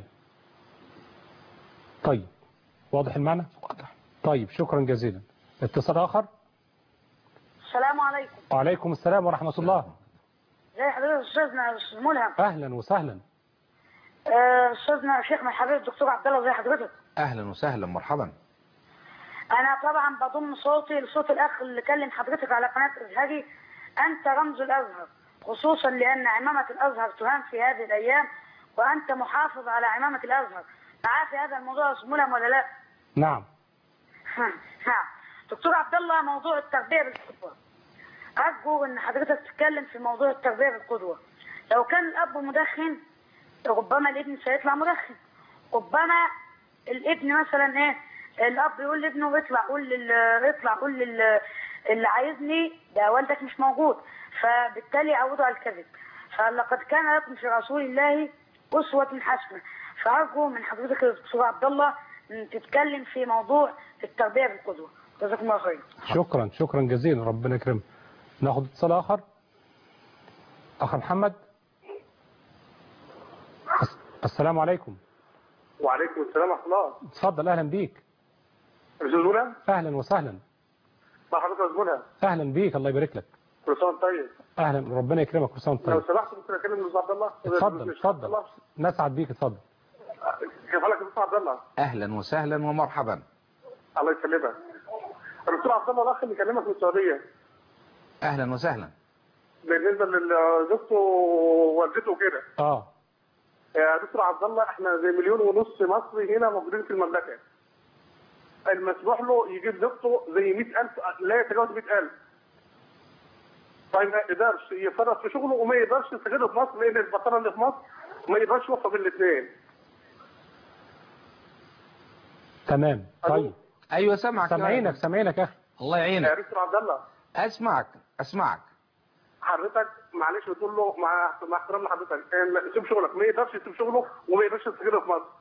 طيب واضح المعنى واضح طيب شكرا جزيلا اتصال آخر السلام عليكم وعليكم السلام ورحمة الله زي حضرتك استاذنا استاذ ملهم أهلا وسهلا آه، استاذنا شيخنا الحبيب الدكتور عبد الله زي حضرتك اهلا وسهلا مرحبا انا طبعا بضم صوتي لصوت الاخ اللي كلم حضرتك على قناه ازهري انت رمز الازهر خصوصا لان عمامه الازهر تهان في هذه الايام وانت محافظ على عمامه الازهر معاه في هذا الموضوع يا استاذ ملهم ولا لا؟ نعم نعم دكتور عبد الله موضوع التربيه بالقدوه ارجو ان حضرتك تتكلم في موضوع التربيه بالقدوه لو كان الاب مدخن ربما الابن سيطلع مدخن ربما الابن مثلا ايه الاب يقول لابنه اطلع قول لل... اطلع قول لل... اللي عايزني ده والدك مش موجود فبالتالي يعودوا على الكذب فلقد كان لكم في رسول الله اسوه حسنه فارجو من حضرتك يا دكتور عبد الله ان تتكلم في موضوع التربيه بالقدوه جزاكم الله خير شكرا شكرا جزيلا ربنا يكرمك ناخد اتصال آخر أخ محمد الس- السلام عليكم وعليكم السلام ورحمه الله اتفضل أهلا بيك استاذ منى أهلا وسهلا مع حضرتك يا استاذ منى أهلا بيك الله يبارك لك كل سنه وأنت طيب أهلا ربنا يكرمك كل سنة وأنت لو طيب سمحت ممكن اكلم الاستاذ عبد الله اتفضل الأستاذ عبد اتفضل الله. نسعد بيك اتفضل كيف حالك يا استاذ عبد الله اهلا وسهلا ومرحبا الله يسلمك الدكتور عبد الله الاخ اللي كلمك من السعوديه اهلا وسهلا بالنسبه لزوجته ووالدته وكده اه يا دكتور عبد الله احنا زي مليون ونص مصري هنا موجودين في المملكه المسموح له يجيب زوجته زي 100000 لا يتجاوز 100000 طيب ما يقدرش يفرط في شغله وما يقدرش يستغله في مصر لان البطاله اللي في مصر ما يقدرش يوفق بين الاثنين تمام طيب ايوه سامعك يا سامعينك ولد. سامعينك يا أخي الله يا يعينك دكتور عبد الله اسمعك اسمعك حضرتك معلش بتقول له مع مع احترام لحضرتك إن سيب شغلك ما يقدرش يسيب شغله وما يقدرش يستغله في مصر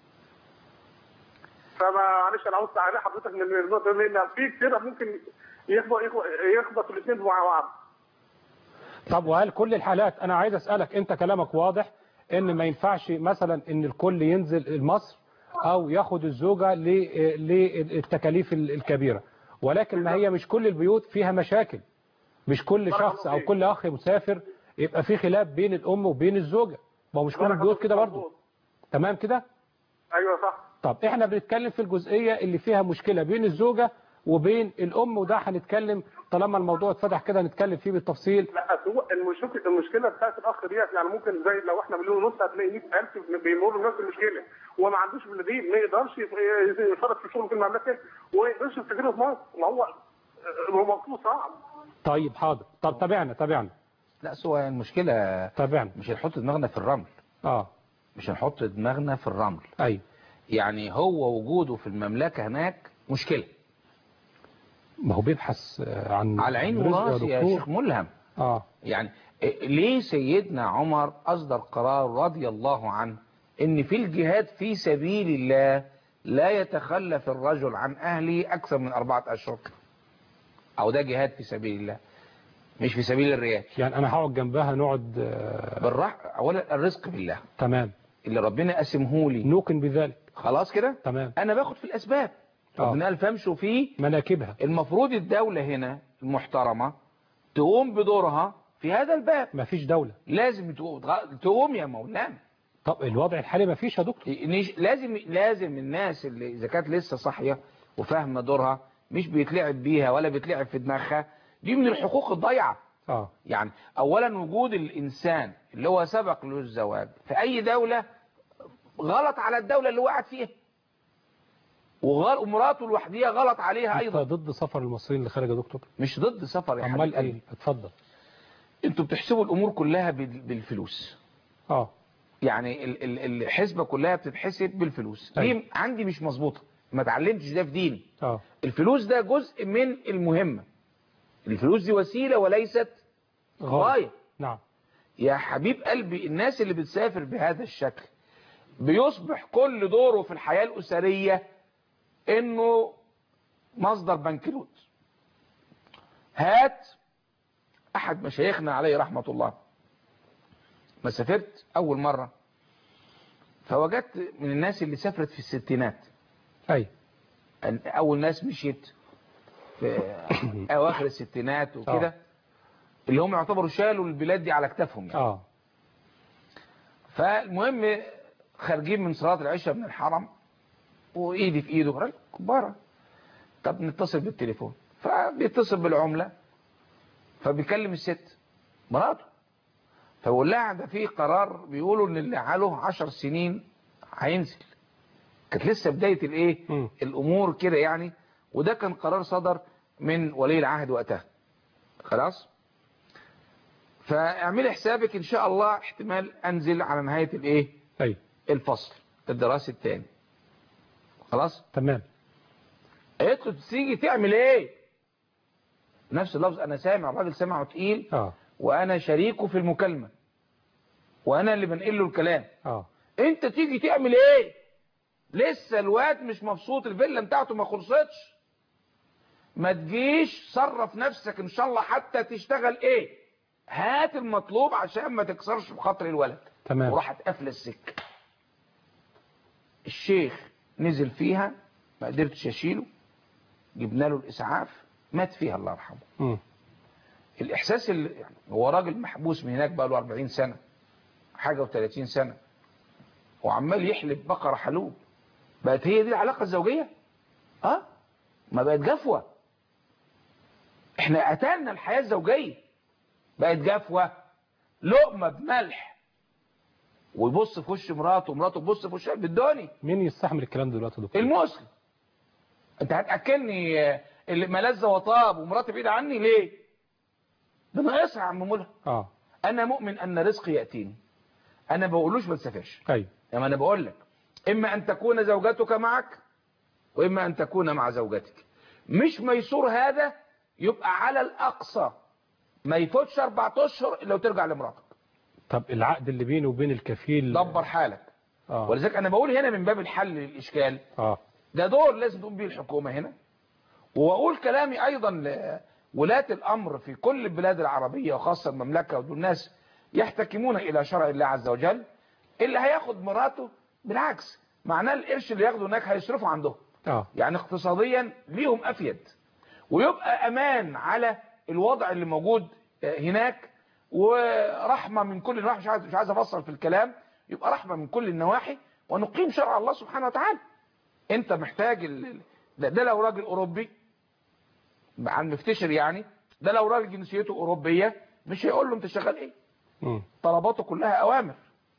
فمعلش انا عاوز تعالى حضرتك من النقطه دي لان في كتير ممكن يخبط يخبط الاثنين مع بعض طب وهل كل الحالات انا عايز اسالك انت كلامك واضح ان ما ينفعش مثلا ان الكل ينزل مصر او ياخد الزوجه ل- للتكاليف ال- الكبيره ولكن ما هي مش كل البيوت فيها مشاكل مش كل شخص او كل اخ مسافر يبقى في خلاف بين الام وبين الزوجه ما هو مش كل البيوت كده برضه تمام كده ايوه صح طب احنا بنتكلم في الجزئيه اللي فيها مشكله بين الزوجه وبين الام وده هنتكلم طالما الموضوع اتفتح كده هنتكلم فيه بالتفصيل لا أصل هو المشكله المشكله بتاعت الاخ ديت يعني ممكن زي لو احنا مليون ونص هتلاقي 100000 بيمروا بنفس المشكله وما عندوش بلدين ما يقدرش يفرط في شغله في المملكه وما يقدرش يستغله في مصر ما هو هو موضوع صعب طيب حاضر طب تابعنا تابعنا لا سوى المشكله تابعنا مش هنحط دماغنا في الرمل اه مش هنحط دماغنا في الرمل ايوه يعني هو وجوده في المملكة هناك مشكلة ما هو بيبحث آه، عن على عين رزق وراسي يا دكتور. شيخ ملهم اه يعني إيه- ليه سيدنا عمر أصدر قرار رضي الله عنه إن في الجهاد في سبيل الله لا يتخلف الرجل عن أهله أكثر من أربعة أشهر أو ده جهاد في سبيل الله مش في سبيل الرياء يعني انا هقعد جنبها نقعد آه، بالراحة أولا الرزق بالله تمام اللي ربنا قسمه لي نوقن بذلك خلاص كده تمام أنا باخد في الأسباب آه. ربنا قال فامشوا فيه مناكبها المفروض الدولة هنا المحترمة تقوم بدورها في هذا الباب ما فيش دولة لازم تقوم تقوم يا مولانا طب الوضع الحالي ما فيش يا دكتور نيش- لازم لازم الناس اللي اذا كانت لسه صاحيه وفاهمه دورها مش بيتلعب بيها ولا بيتلعب في دماغها دي من الحقوق الضايعه اه يعني اولا وجود الانسان اللي هو سبق له الزواج في اي دوله غلط على الدوله اللي وقعت فيها وغل... ومراته لوحديها غلط عليها انت ايضا ضد سفر المصريين لخارج يا دكتور مش ضد سفر يا امال حبيب قلبي ايه اتفضل انتوا بتحسبوا الامور كلها بال- بالفلوس اه يعني ال- ال- الحسبه كلها بتتحسب بالفلوس أيوة. دي عندي مش مظبوطه ما اتعلمتش ده في ديني اه الفلوس ده جزء من المهمه الفلوس دي وسيله وليست غايه نعم يا حبيب قلبي الناس اللي بتسافر بهذا الشكل بيصبح كل دوره في الحياه الاسريه انه مصدر بنكروت هات احد مشايخنا عليه رحمه الله ما سافرت اول مره فوجدت من الناس اللي سافرت في الستينات اي أن- اول ناس مشيت في اواخر الستينات وكده اللي هم يعتبروا شالوا البلاد دي على كتافهم يعني اه فالمهم خارجين من صلاه العشاء من الحرم وايدي في ايده راجل كباره طب نتصل بالتليفون فبيتصل بالعمله فبيكلم الست مراته فبقول لها ده في قرار بيقولوا ان اللي عليه 10 سنين هينزل كانت لسه بدايه الايه مم. الامور كده يعني وده كان قرار صدر من ولي العهد وقتها خلاص فاعملي حسابك ان شاء الله احتمال انزل على نهايه الايه اي الفصل الدراسي الثاني خلاص تمام قالت له تيجي تعمل ايه نفس اللفظ انا سامع الراجل سمعه تقيل اه وانا شريكه في المكالمه وانا اللي بنقل له الكلام اه انت تيجي تعمل ايه لسه الواد مش مبسوط الفيلا بتاعته ما خلصتش ما تجيش صرف نفسك ان شاء الله حتى تشتغل ايه هات المطلوب عشان ما تكسرش بخاطر الولد تمام وراحت قافله السكه الشيخ نزل فيها ما قدرتش اشيله جبنا له الاسعاف مات فيها الله يرحمه مم. الاحساس اللي يعني هو راجل محبوس من هناك بقى له 40 سنه حاجه و30 سنه وعمال يحلب بقره حلوب بقت هي دي العلاقه الزوجيه اه ما بقت جفوه احنا قتلنا الحياه الزوجيه بقت جفوه لقمه بملح ويبص في وش مراته ومراته تبص في وش بالدوني مين يستحمل الكلام ده دلوقتي يا دكتور المسلم انت هتاكلني آه، اللي ملذ وطاب ومراتي بعيده عني ليه ده ناقصها يا عم ملهم اه انا مؤمن ان رزقي ياتيني انا ما بقولوش ما تسافرش اي يعني انا بقول لك اما ان تكون زوجتك معك واما ان تكون مع زوجتك مش ميسور هذا يبقى على الاقصى ما يفوتش اربع اشهر الا وترجع لمراتك طب العقد اللي بيني وبين الكفيل دبر حالك اه ولذلك انا بقول هنا من باب الحل للاشكال اه ده دور لازم تقوم به الحكومة هنا وأقول كلامي أيضا لولاة الأمر في كل البلاد العربية وخاصة المملكة والناس يحتكمون إلى شرع الله عز وجل اللي هياخد مراته بالعكس معناه القرش اللي ياخده هناك هيصرفه عندهم اه يعني اقتصاديا ليهم أفيد ويبقى أمان على الوضع اللي موجود هناك ورحمة من كل النواحي مش عايز مش عايز أفصل في الكلام يبقى رحمة من كل النواحي ونقيم شرع الله سبحانه وتعالى انت محتاج ال... ده, ده لو راجل اوروبي عن مفتشر يعني ده لو راجل جنسيته اوروبيه مش هيقول له انت شغال ايه مم. طلباته كلها اوامر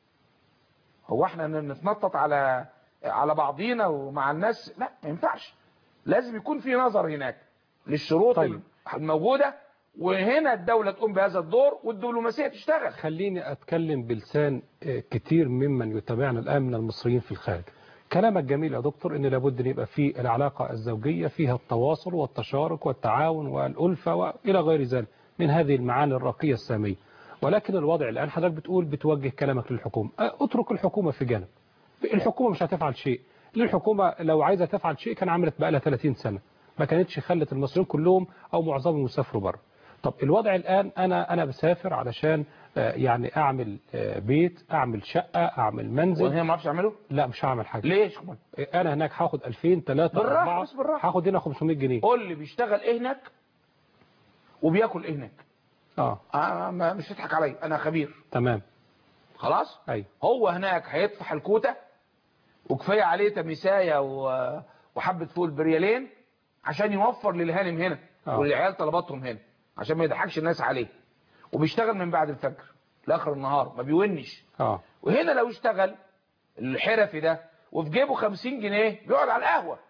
هو احنا نتنطط على على بعضينا ومع الناس لا ما ينفعش لازم يكون في نظر هناك للشروط طيب. الموجوده وهنا الدوله تقوم بهذا الدور والدبلوماسيه تشتغل خليني أتكلم بلسان آه، كتير ممن يتابعنا الآن من المصريين في الخارج كلامك جميل يا دكتور ان لابد ان يبقى في العلاقة الزوجية فيها التواصل والتشارك والتعاون والألفة وإلى غير ذلك من هذه المعاني الراقية السامية ولكن الوضع الآن حضرتك بتقول بتوجه كلامك للحكومة آه، اترك الحكومة في جانب الحكومة مش هتفعل شيء لأن الحكومة لو عايزة تفعل شيء كان عملت بقى لها 30 سنة ما كانتش خلت المصريين كلهم أو معظمهم يسافروا بره طب الوضع الآن أنا أنا بسافر علشان آه، يعني أعمل آه، بيت أعمل شقة أعمل منزل وهنا ما اعرفش اعمله لا مش هعمل حاجة ليه يا شيخ محمد؟ انا هناك هاخد 2000 3 بالراحة 4 بس بالراحة. هاخد هنا 500 جنيه قول لي بيشتغل ايه هناك وبياكل ايه هناك اه آه ما مش تضحك عليا انا خبير تمام خلاص ايوه هو هناك هيطفح الكوته وكفايه عليه تميسايه و- وحبه فول بريالين عشان يوفر للهانم هنا آه. والعيال طلباتهم هنا عشان ما يضحكش الناس عليه وبيشتغل من بعد الفجر لاخر النهار ما بيونش اه وهنا لو اشتغل الحرفي ده وفي جيبه 50 جنيه بيقعد على القهوه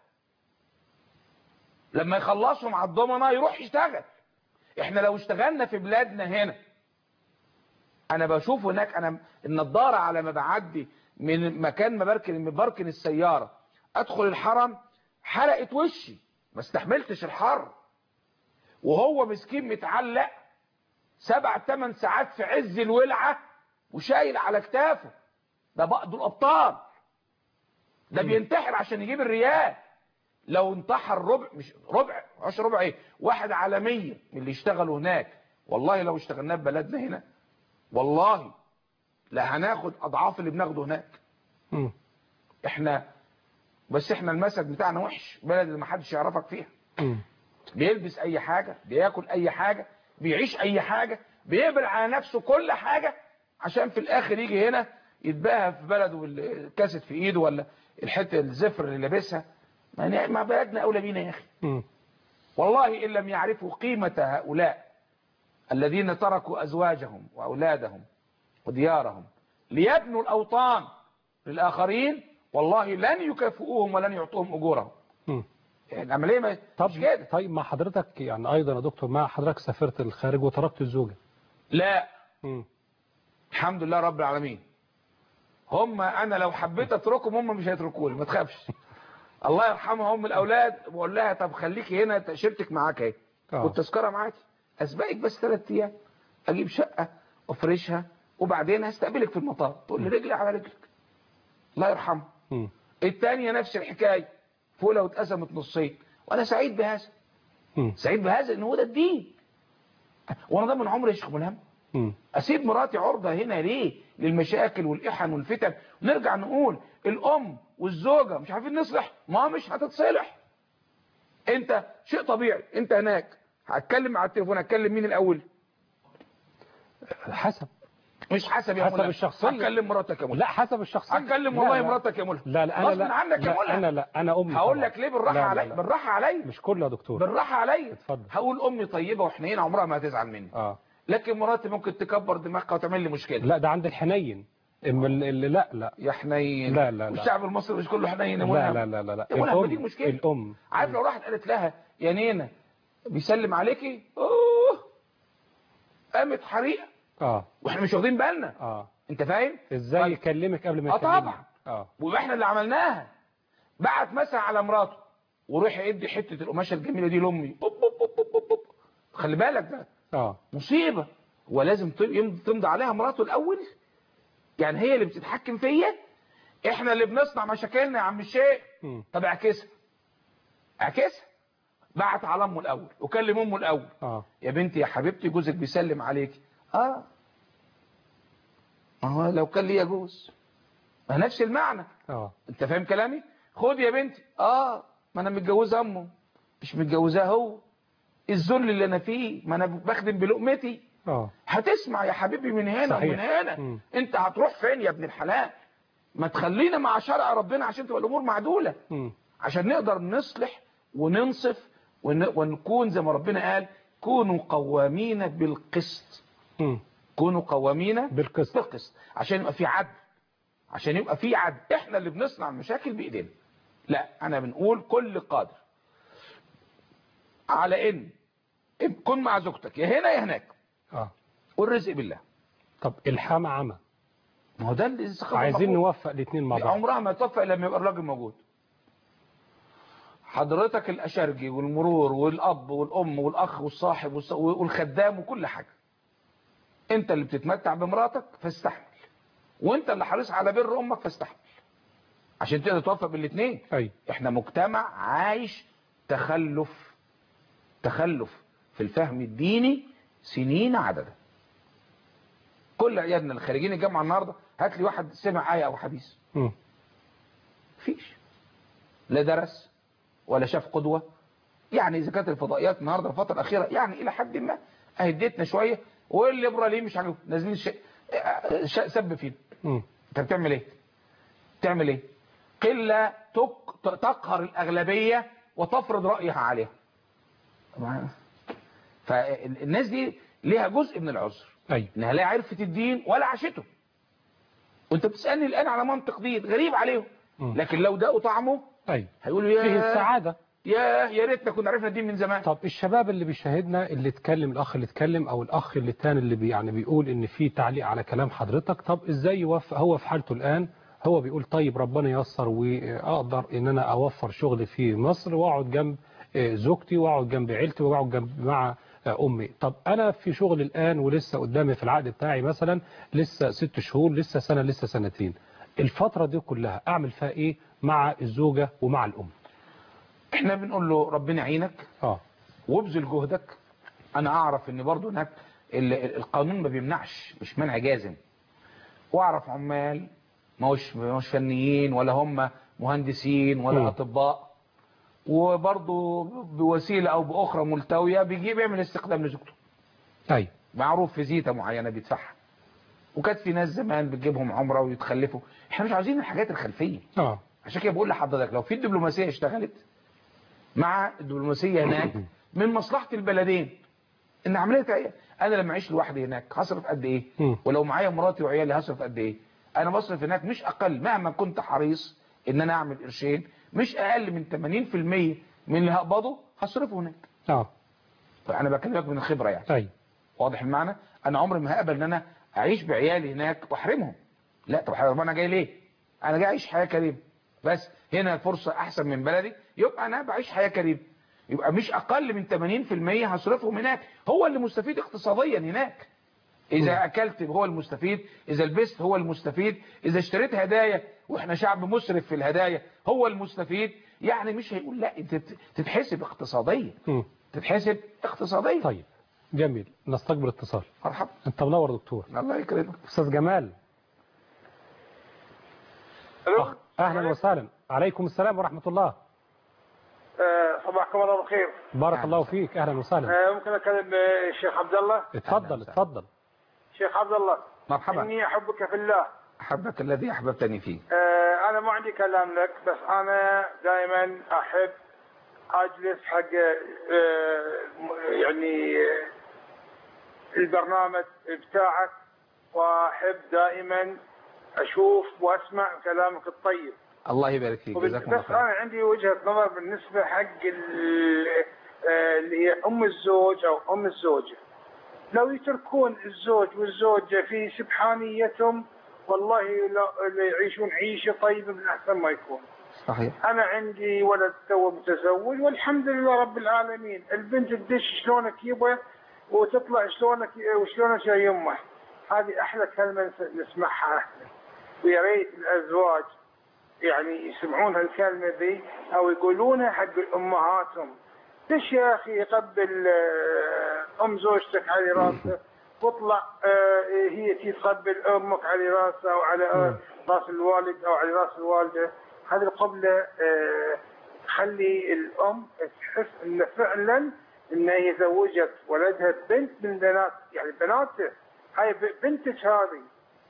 لما يخلصهم على الضمنه يروح يشتغل احنا لو اشتغلنا في بلادنا هنا انا بشوف هناك انا النضاره على ما بعدي من مكان ما بركن من بركن السياره ادخل الحرم حرقت وشي ما استحملتش الحر وهو مسكين متعلق سبع ثمان ساعات في عز الولعه وشايل على كتافه ده بقى دول ابطال ده بينتحر عشان يجيب الريال لو انتحر ربع مش ربع عشر ربع ايه واحد على مية من اللي يشتغلوا هناك والله لو اشتغلناه في بلدنا هنا والله لا هناخد اضعاف اللي بناخده هناك مم. احنا بس احنا المسد بتاعنا وحش بلد اللي محدش يعرفك فيها مم. بيلبس اي حاجة بياكل اي حاجة بيعيش اي حاجة بيقبل على نفسه كل حاجة عشان في الاخر يجي هنا يتباهى في بلده والكاسيت في ايده ولا الحته الزفر اللي لابسها ما ما بلدنا اولى بينا يا اخي مم. والله ان لم يعرفوا قيمة هؤلاء الذين تركوا ازواجهم واولادهم وديارهم ليبنوا الاوطان للاخرين والله لن يكافئوهم ولن يعطوهم اجورهم مم. يعني العمليه ما طب مش كده طيب ما حضرتك يعني ايضا يا دكتور ما حضرتك سافرت الخارج وتركت الزوجه لا مم. الحمد لله رب العالمين هم انا لو حبيت اتركهم هم مش هيتركوني ما تخافش الله يرحمهم الاولاد بقول لها طب خليكي هنا تاشيرتك معاك اهي آه. والتذكره معاكي اسبقك بس ثلاث ايام اجيب شقه وافرشها وبعدين هستقبلك في المطار تقول لي رجلي على رجلك الله يرحمه مم. الثانيه نفس الحكايه فوله واتقسمت نصين وانا سعيد بهذا مم. سعيد بهذا ان هو ده الدين وانا ده من عمري يا شيخ ملهم مم. اسيب مراتي عرضة هنا ليه للمشاكل والإحن والفتن ونرجع نقول الام والزوجة مش عارفين نصلح ما مش هتتصلح انت شيء طبيعي انت هناك هتكلم على التليفون هتكلم مين الاول حسب مش حسب يا حسب مولانا. الشخصية. هتكلم مراتك يا مولانا لا حسب الشخصيه هتكلم لا، والله لا. مراتك يا مولانا لا لا انا غصب لا عنك يا لا مولانا انا لا انا امي هقول طبعا. لك ليه بالراحه لا، لا، علي لا. بالراحه عليا مش كله يا دكتور بالراحه عليا اتفضل. هقول امي طيبه وحنينه عمرها ما هتزعل مني اه لكن مراتي ممكن تكبر دماغها وتعمل لي مشكله لا ده عند الحنين اما اللي لا لا يا حنين لا، لا، لا. والشعب المصري مش كله حنين يا لا منى لا لا لا لا يا منى ما دي الام مشكله الام عارف لو راحت قالت لها يا نينا بيسلم عليكي اوه قامت حريقه اه واحنا مش واخدين بالنا اه انت فاهم ازاي طيب. يكلمك قبل ما اه يكلمني طبعا اه ويبقى احنا اللي عملناها بعت مثلا على مراته وروح يدي حته القماشه الجميله دي لامي بوب بوب بوب بوب بوب بوب. خلي بالك ده اه مصيبه ولازم ت- يم- تمضي عليها مراته الاول يعني هي اللي بتتحكم فيا احنا اللي بنصنع مشاكلنا يا عم الشيخ مم. طب اعكسها اعكسها بعت على امه الاول وكلم امه الاول اه يا بنتي يا حبيبتي جوزك بيسلم عليك اه ما هو لو كان لي جوز ما نفس المعنى اه انت فاهم كلامي خد يا بنتي اه ما انا متجوزه امه مش متجوزاه هو الذل اللي انا فيه ما انا بخدم بلقمتي اه هتسمع يا حبيبي من هنا صحيح. ومن هنا مم. انت هتروح فين يا ابن الحلال ما تخلينا مع شرع ربنا عشان تبقى الامور معدوله مم. عشان نقدر نصلح وننصف ون... ونكون زي ما ربنا قال كونوا قوامين بالقسط مم. كونوا قوامين بالقسط بالقسط عشان يبقى في عدل عشان يبقى في عدل احنا اللي بنصنع المشاكل بايدينا لا انا بنقول كل قادر على ان كن مع زوجتك يا هنا يا هناك اه والرزق بالله طب الحامة عمى ما هو ده اللي الثقافة عايزين المفروض. نوفق الاثنين مع بعض عمرها ما توفق الا لما يبقى الراجل موجود حضرتك الاشرجي والمرور والاب والام والاخ والصاحب والص- والخدام وكل حاجه انت اللي بتتمتع بمراتك فاستحمل وانت اللي حريص على بر امك فاستحمل عشان تقدر توفق بالاثنين اي احنا مجتمع عايش تخلف تخلف في الفهم الديني سنين عددا كل عيالنا اللي خارجين الجامعه النهارده هات لي واحد سمع ايه او حديث مم. مفيش لا درس ولا شاف قدوة يعني إذا كانت الفضائيات النهاردة الفترة الأخيرة يعني إلى حد ما أهديتنا شوية والليبراليين مش عارف نازلين ش... آه، ش- سب فينا مم. انت بتعمل ايه تعمل ايه قلة تق- تقهر الأغلبية وتفرض رأيها عليها طبعا. فالناس دي ليها جزء من العذر أيوة انها لا عرفت الدين ولا عاشته وانت بتسألني الآن على منطق دين غريب عليهم مم. لكن لو دقوا طعمه أيوة هيقولوا يا فيه السعادة يا يا ريتنا كنا عرفنا الدين من زمان طب الشباب اللي بيشاهدنا اللي اتكلم الاخ اللي اتكلم او الاخ اللي التاني اللي بي يعني بيقول ان في تعليق على كلام حضرتك طب ازاي يوفق هو في حالته الان هو بيقول طيب ربنا ييسر واقدر ان انا اوفر شغل في مصر واقعد جنب آه، زوجتي واقعد جنب عيلتي واقعد جنب مع آه، امي طب انا في شغل الان ولسه قدامي في العقد بتاعي مثلا لسه ست شهور لسه سنه لسه سنتين الفتره دي كلها اعمل فيها ايه مع الزوجه ومع الام احنا بنقول له ربنا يعينك اه وابذل جهدك انا اعرف ان برضو هناك ال- ال- القانون ما بيمنعش مش منع جازم واعرف عمال ما هوش ما هوش فنيين ولا هم مهندسين ولا مم. اطباء وبرضو بوسيله او باخرى ملتويه بيجي بيعمل استخدام لزوجته ايوه معروف في زيته معينه بيدفعها وكانت في ناس زمان بتجيبهم عمره ويتخلفوا احنا مش عاوزين الحاجات الخلفيه اه عشان كده بقول لحضرتك لو في الدبلوماسيه اشتغلت مع الدبلوماسيه هناك من مصلحه البلدين ان عمليه ايه انا لما اعيش لوحدي هناك هصرف قد ايه مم. ولو معايا مراتي وعيالي هصرف قد ايه انا بصرف هناك مش اقل مهما كنت حريص ان انا اعمل قرشين مش اقل من 80% من اللي هقبضه هصرفه هناك اه فانا بكلمك من الخبره يعني ايوه واضح المعنى انا عمري ما هقبل ان انا اعيش بعيالي هناك واحرمهم لا طب طب انا جاي ليه انا جاي اعيش حياه كريمه بس هنا الفرصه احسن من بلدي يبقى انا بعيش حياه كريمه يبقى مش اقل من 80% هصرفهم هناك هو اللي مستفيد اقتصاديا هناك اذا اكلت هو المستفيد اذا لبست هو المستفيد اذا اشتريت هدايا واحنا شعب مسرف في الهدايا هو المستفيد يعني مش هيقول لا انت تتحسب اقتصاديا مم. تتحسب اقتصاديا طيب جميل نستقبل اتصال مرحبا انت منور دكتور الله يكرمك استاذ جمال أخ- اهلا وسهلا عليكم السلام ورحمه الله آه، صباحكم الله بالخير بارك الله فيك اهلا وسهلا آه، ممكن اكلم آه، الشيخ عبد الله اتفضل اتفضل شيخ عبد الله مرحبا اني احبك في الله أحبك الذي أحببتني فيه آه، انا ما عندي كلام لك بس انا دائما احب اجلس حق آه، م- يعني آه، البرنامج بتاعك واحب دائما اشوف واسمع كلامك الطيب الله يبارك فيك وبال- جزاكم الله بس خير انا عندي وجهه نظر بالنسبه حق ال- آه، اللي هي ام الزوج او ام الزوجه لو يتركون الزوج والزوجه في سبحانيتهم والله لا لا يعيشون عيشه طيبه من احسن ما يكون صحيح انا عندي ولد تو متزوج والحمد لله رب العالمين البنت تدش شلونك يبا وتطلع شلونك وشلونك يا يمه هذه احلى كلمه نس- نسمعها احنا ويا ريت الازواج يعني يسمعون هالكلمه ذي او يقولونها حق امهاتهم ليش يا اخي قبل آه، ام زوجتك على راسه واطلع آه، هي تي تقبل امك على راسها او على آه، راس الوالد او على راس الوالده هذه القبله آه، تخلي الام تحس ان فعلا ان هي زوجت ولدها بنت من بنات يعني بناته هاي ب- بنتك هذه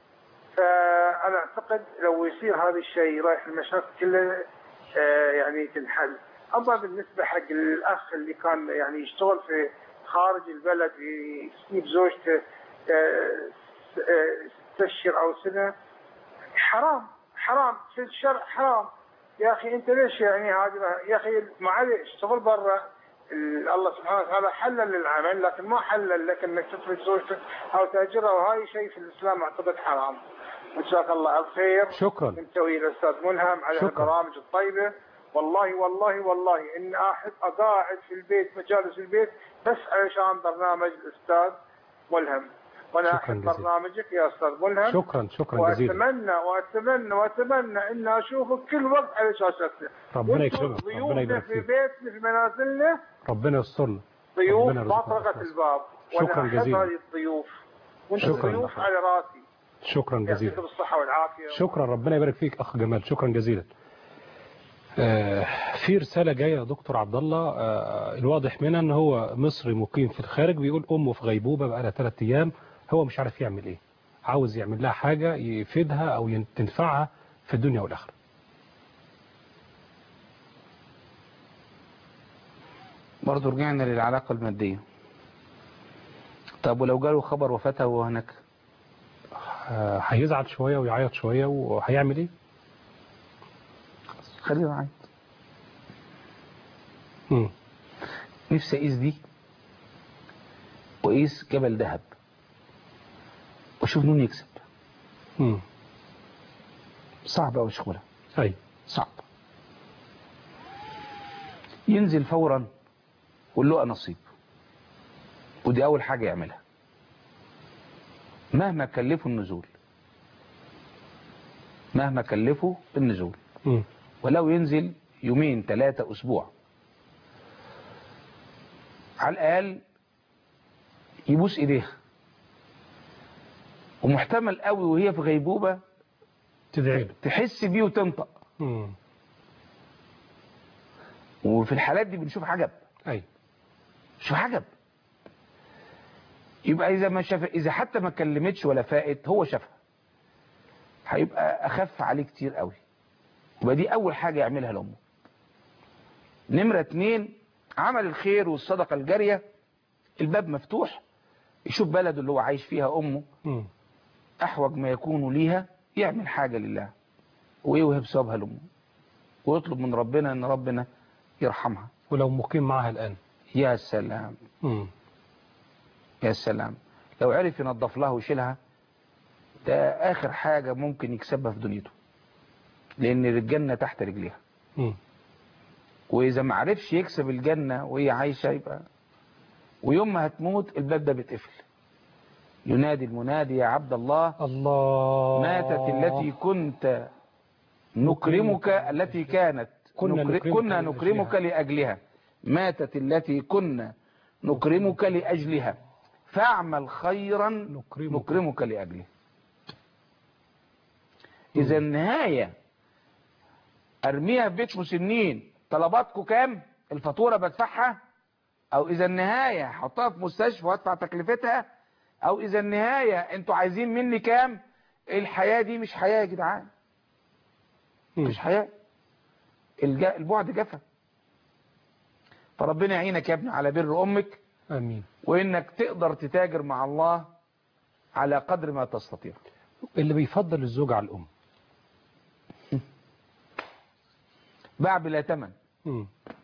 فانا اعتقد لو يصير هذا الشيء رايح المشاكل كلها آه، يعني تنحل اما بالنسبه حق الاخ اللي كان يعني يشتغل في خارج البلد يسيب زوجته آه، س- آه، ست اشهر او سنه حرام حرام في الشرع حرام يا اخي انت ليش يعني هذا يا اخي معلش اشتغل برا ال- الله سبحانه وتعالى حلل العمل لكن ما حلل لك انك تخرج زوجتك او تاجرها وهاي شيء في الاسلام اعتقد حرام جزاك الله الخير شكرا انت ويا الاستاذ ملهم على شكرا. البرامج الطيبه والله والله والله ان احب اقاعد في البيت مجالس البيت بس علشان برنامج الاستاذ ملهم وانا شكراً احب جزيلاً. برنامجك يا استاذ ملهم شكرا شكرا جزيلا واتمنى واتمنى واتمنى ان اشوفك كل وقت على شاشتنا ربنا وانتم يكرمك ربنا ضيوفنا يبارك في فيك بيتنا في منازلنا ربنا يسترنا ضيوف ربنا يرزقنا باطرقة الإخلاص. الباب شكراً وانا احب جزيلاً. هذه الضيوف وانتم شكراً. ضيوف على راسي شكرا جزيلا يعطيكم الصحه والعافيه شكرا ربنا يبارك فيك اخ جمال شكرا جزيلا آه، في رسالة جاية يا دكتور عبد الله آه، الواضح منها ان هو مصري مقيم في الخارج بيقول امه في غيبوبة بقى لها ثلاث ايام هو مش عارف يعمل ايه عاوز يعمل لها حاجة يفيدها أو ين- تنفعها في الدنيا والآخرة برضه رجعنا للعلاقة المادية طب ولو جاله خبر وفاتها وهو هناك آه، هيزعل شوية ويعيط شوية وهيعمل إيه؟ خليه يعيط مم. نفسي اقيس دي واقيس جبل ذهب واشوف مين يكسب مم. صعب قوي شغلها أي صعب ينزل فورا واللقى نصيب ودي اول حاجة يعملها مهما كلفه النزول مهما كلفه النزول مم. ولو ينزل يومين ثلاثة أسبوع على الأقل يبوس إيديها ومحتمل قوي وهي في غيبوبة تدعي له تحس بيه وتنطق مم. وفي الحالات دي بنشوف عجب أي شوف عجب يبقى إذا ما شاف إذا حتى ما كلمتش ولا فاقت هو شافها هيبقى أخف عليه كتير قوي يبقى دي أول حاجة يعملها لأمه نمرة اتنين عمل الخير والصدقة الجارية الباب مفتوح يشوف بلده اللي هو عايش فيها أمه مم. أحوج ما يكون ليها يعمل حاجة لله ويوهب ثوابها لأمه ويطلب من ربنا أن ربنا يرحمها ولو مقيم معها الآن يا سلام مم. يا سلام لو عرف ينظف لها ويشيلها ده آخر حاجة ممكن يكسبها في دنيته لأن الجنة تحت رجليها مم. وإذا ما عرفش يكسب الجنة وهي عايشة يبقى ويوم ما هتموت الباب ده بيتقفل ينادي المنادي يا عبد الله الله ماتت التي كنت نكرمك التي كانت كنا نكر- نكرمك كنا لأجلها. نكرمك لأجلها ماتت التي كنا نكرمك لأجلها فاعمل خيرا نكرمك. نكرمك لأجله إذا النهاية أرميها في بيت مسنين طلباتكم كام الفاتورة بدفعها أو إذا النهاية هحطها في مستشفى وأدفع تكلفتها أو إذا النهاية أنتوا عايزين مني كام الحياة دي مش حياة يا جدعان مم. مش حياة الج- البعد جفا فربنا يعينك يا ابني على بر أمك آمين وإنك تقدر تتاجر مع الله على قدر ما تستطيع اللي بيفضل الزوج على الأم باع بلا ثمن مم.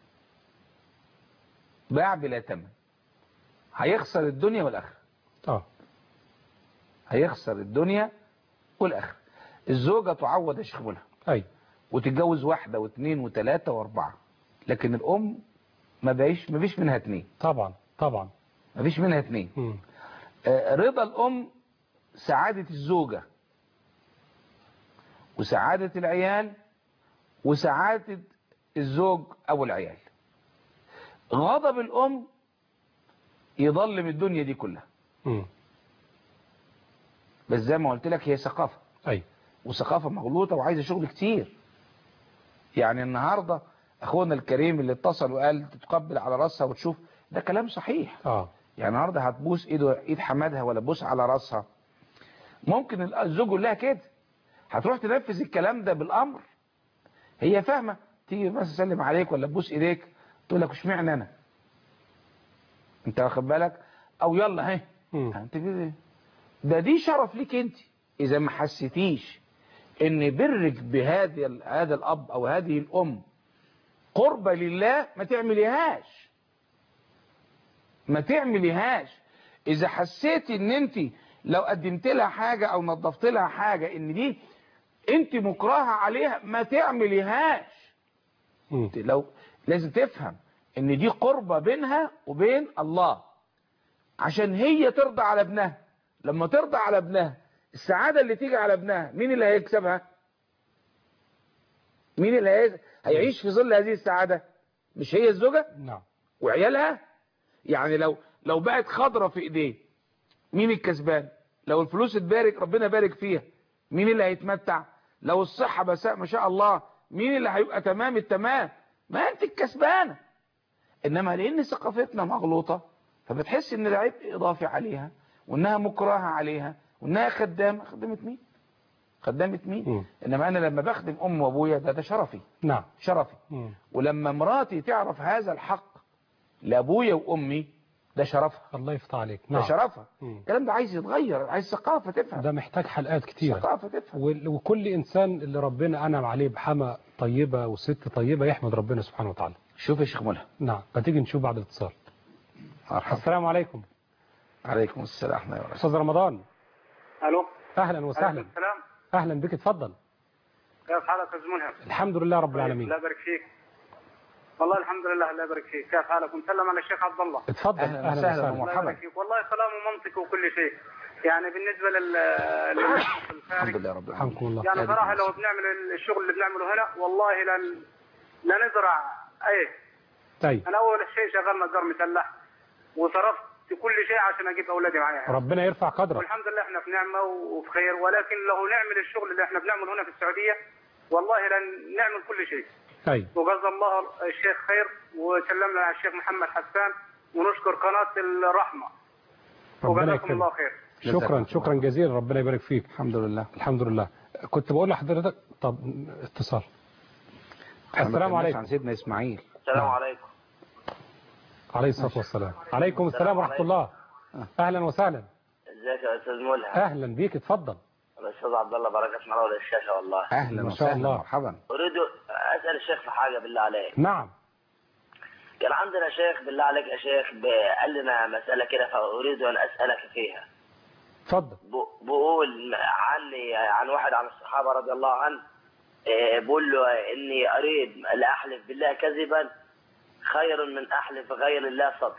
باع بلا ثمن هيخسر الدنيا والآخرة اه هيخسر الدنيا والآخرة الزوجة تعود يا شيخ بولها أي وتتجوز واحدة واثنين وثلاثة واربعة لكن الأم ما بيش ما فيش منها اثنين طبعا طبعا ما فيش منها اثنين مم. آه، رضا الأم سعادة الزوجة وسعادة العيال وسعادة الزوج أو العيال غضب الأم يضلم الدنيا دي كلها مم. بس زي ما قلت لك هي ثقافة أي وثقافة مغلوطة وعايزة شغل كتير يعني النهاردة أخونا الكريم اللي اتصل وقال تتقبل على راسها وتشوف ده كلام صحيح اه يعني النهارده هتبوس ايده ايد حمادها ولا تبوس على راسها ممكن الزوج يقول لها كده هتروح تنفذ الكلام ده بالامر هي فاهمه تيجي بس تسلم عليك ولا تبوس ايديك تقول لك اشمعنى انا انت واخد بالك او يلا اهي مم. انت كده ده دي شرف ليك انت اذا ما حسيتيش ان برك بهذا ال- هذا الاب او هذه الام قربة لله ما تعمليهاش ما تعمليهاش اذا حسيت ان انت لو قدمت لها حاجة او نظفت لها حاجة ان دي انت مكرهة عليها ما تعمليهاش مم. لو لازم تفهم ان دي قربة بينها وبين الله عشان هي ترضى على ابنها لما ترضى على ابنها السعادة اللي تيجي على ابنها مين اللي هيكسبها مين اللي هي- هيعيش في ظل هذه السعادة مش هي الزوجة نعم وعيالها يعني لو لو بقت خضرة في ايديه مين الكسبان لو الفلوس اتبارك ربنا بارك فيها مين اللي هيتمتع لو الصحة بس ما شاء الله مين اللي هيبقى تمام التمام ما انت الكسبانة انما لان ثقافتنا مغلوطة فبتحس ان ده عبء اضافي عليها وانها مكرهة عليها وانها خدامه خدمه مين خدامه مين مم. انما انا لما بخدم امي وابويا ده ده شرفي نعم شرفي مم. ولما مراتي تعرف هذا الحق لابويا وامي ده شرفها الله يفتح عليك ده نعم شرفها مم. الكلام ده عايز يتغير عايز ثقافه تفهم ده محتاج حلقات كتيرة ثقافه تفهم وال- وكل إنسان اللي ربنا أنعم عليه بحما طيبة وست طيبة يحمد ربنا سبحانه وتعالى شوف يا شيخ ملهم نعم ما تيجي نشوف بعد الاتصال مرحبا السلام عليكم عليكم السلام ورحمه الله وبركاته أستاذ رمضان الو أهلا وسهلا السلام أهلا بك اتفضل كيف حالك يا أستاذ ملهم الحمد لله رب العالمين الله يبارك فيك والله الحمد لله الله يبارك فيك كيف حالك ونسلم على الشيخ عبد الله اتفضل أهلا أهلا وسهلا وسهلا الله مرحبا. يبارك فيك والله كلام ومنطق وكل شيء يعني بالنسبه لل للناس في الحمد الخارج لله رب العالمين حمكم الله يعني هذه صراحه لو المناسبة. بنعمل الشغل اللي بنعمله هنا والله لن لا نزرع اي طيب انا اول شيء شغال نجار مسلح وصرفت كل شيء عشان اجيب اولادي معايا هنا. ربنا يرفع قدرك والحمد لله احنا في نعمه وفي خير ولكن لو نعمل الشغل اللي احنا بنعمله هنا في السعوديه والله لن نعمل كل شيء طيب وجزا الله الشيخ خير وسلمنا على الشيخ محمد حسان ونشكر قناه الرحمه ربنا وجزاكم الله يكرمك خير شكرا جزاك شكرا جزيلا ربنا يبارك فيك الحمد لله الحمد لله كنت بقول لحضرتك طب اتصال السلام ما كناش عليكم عن سيدنا اسماعيل السلام عليكم عليه الصلاة والسلام عليكم السلام ورحمة الله أهلا وسهلا ازيك يا استاذ ملهم أهلا بيك اتفضل الاستاذ عبد الله بركات منور الشاشه والله اهلا ما شاء وسهلا الله. مرحبا اريد اسال الشيخ في حاجه بالله عليك نعم كان عندنا شيخ بالله عليك يا شيخ ب- قال لنا مساله كده فاريد ان اسالك فيها اتفضل ب- بقول عني عن واحد عن الصحابه رضي الله عنه إيه، بقول له اني اريد لا احلف بالله كذبا خير من احلف غير الله صدق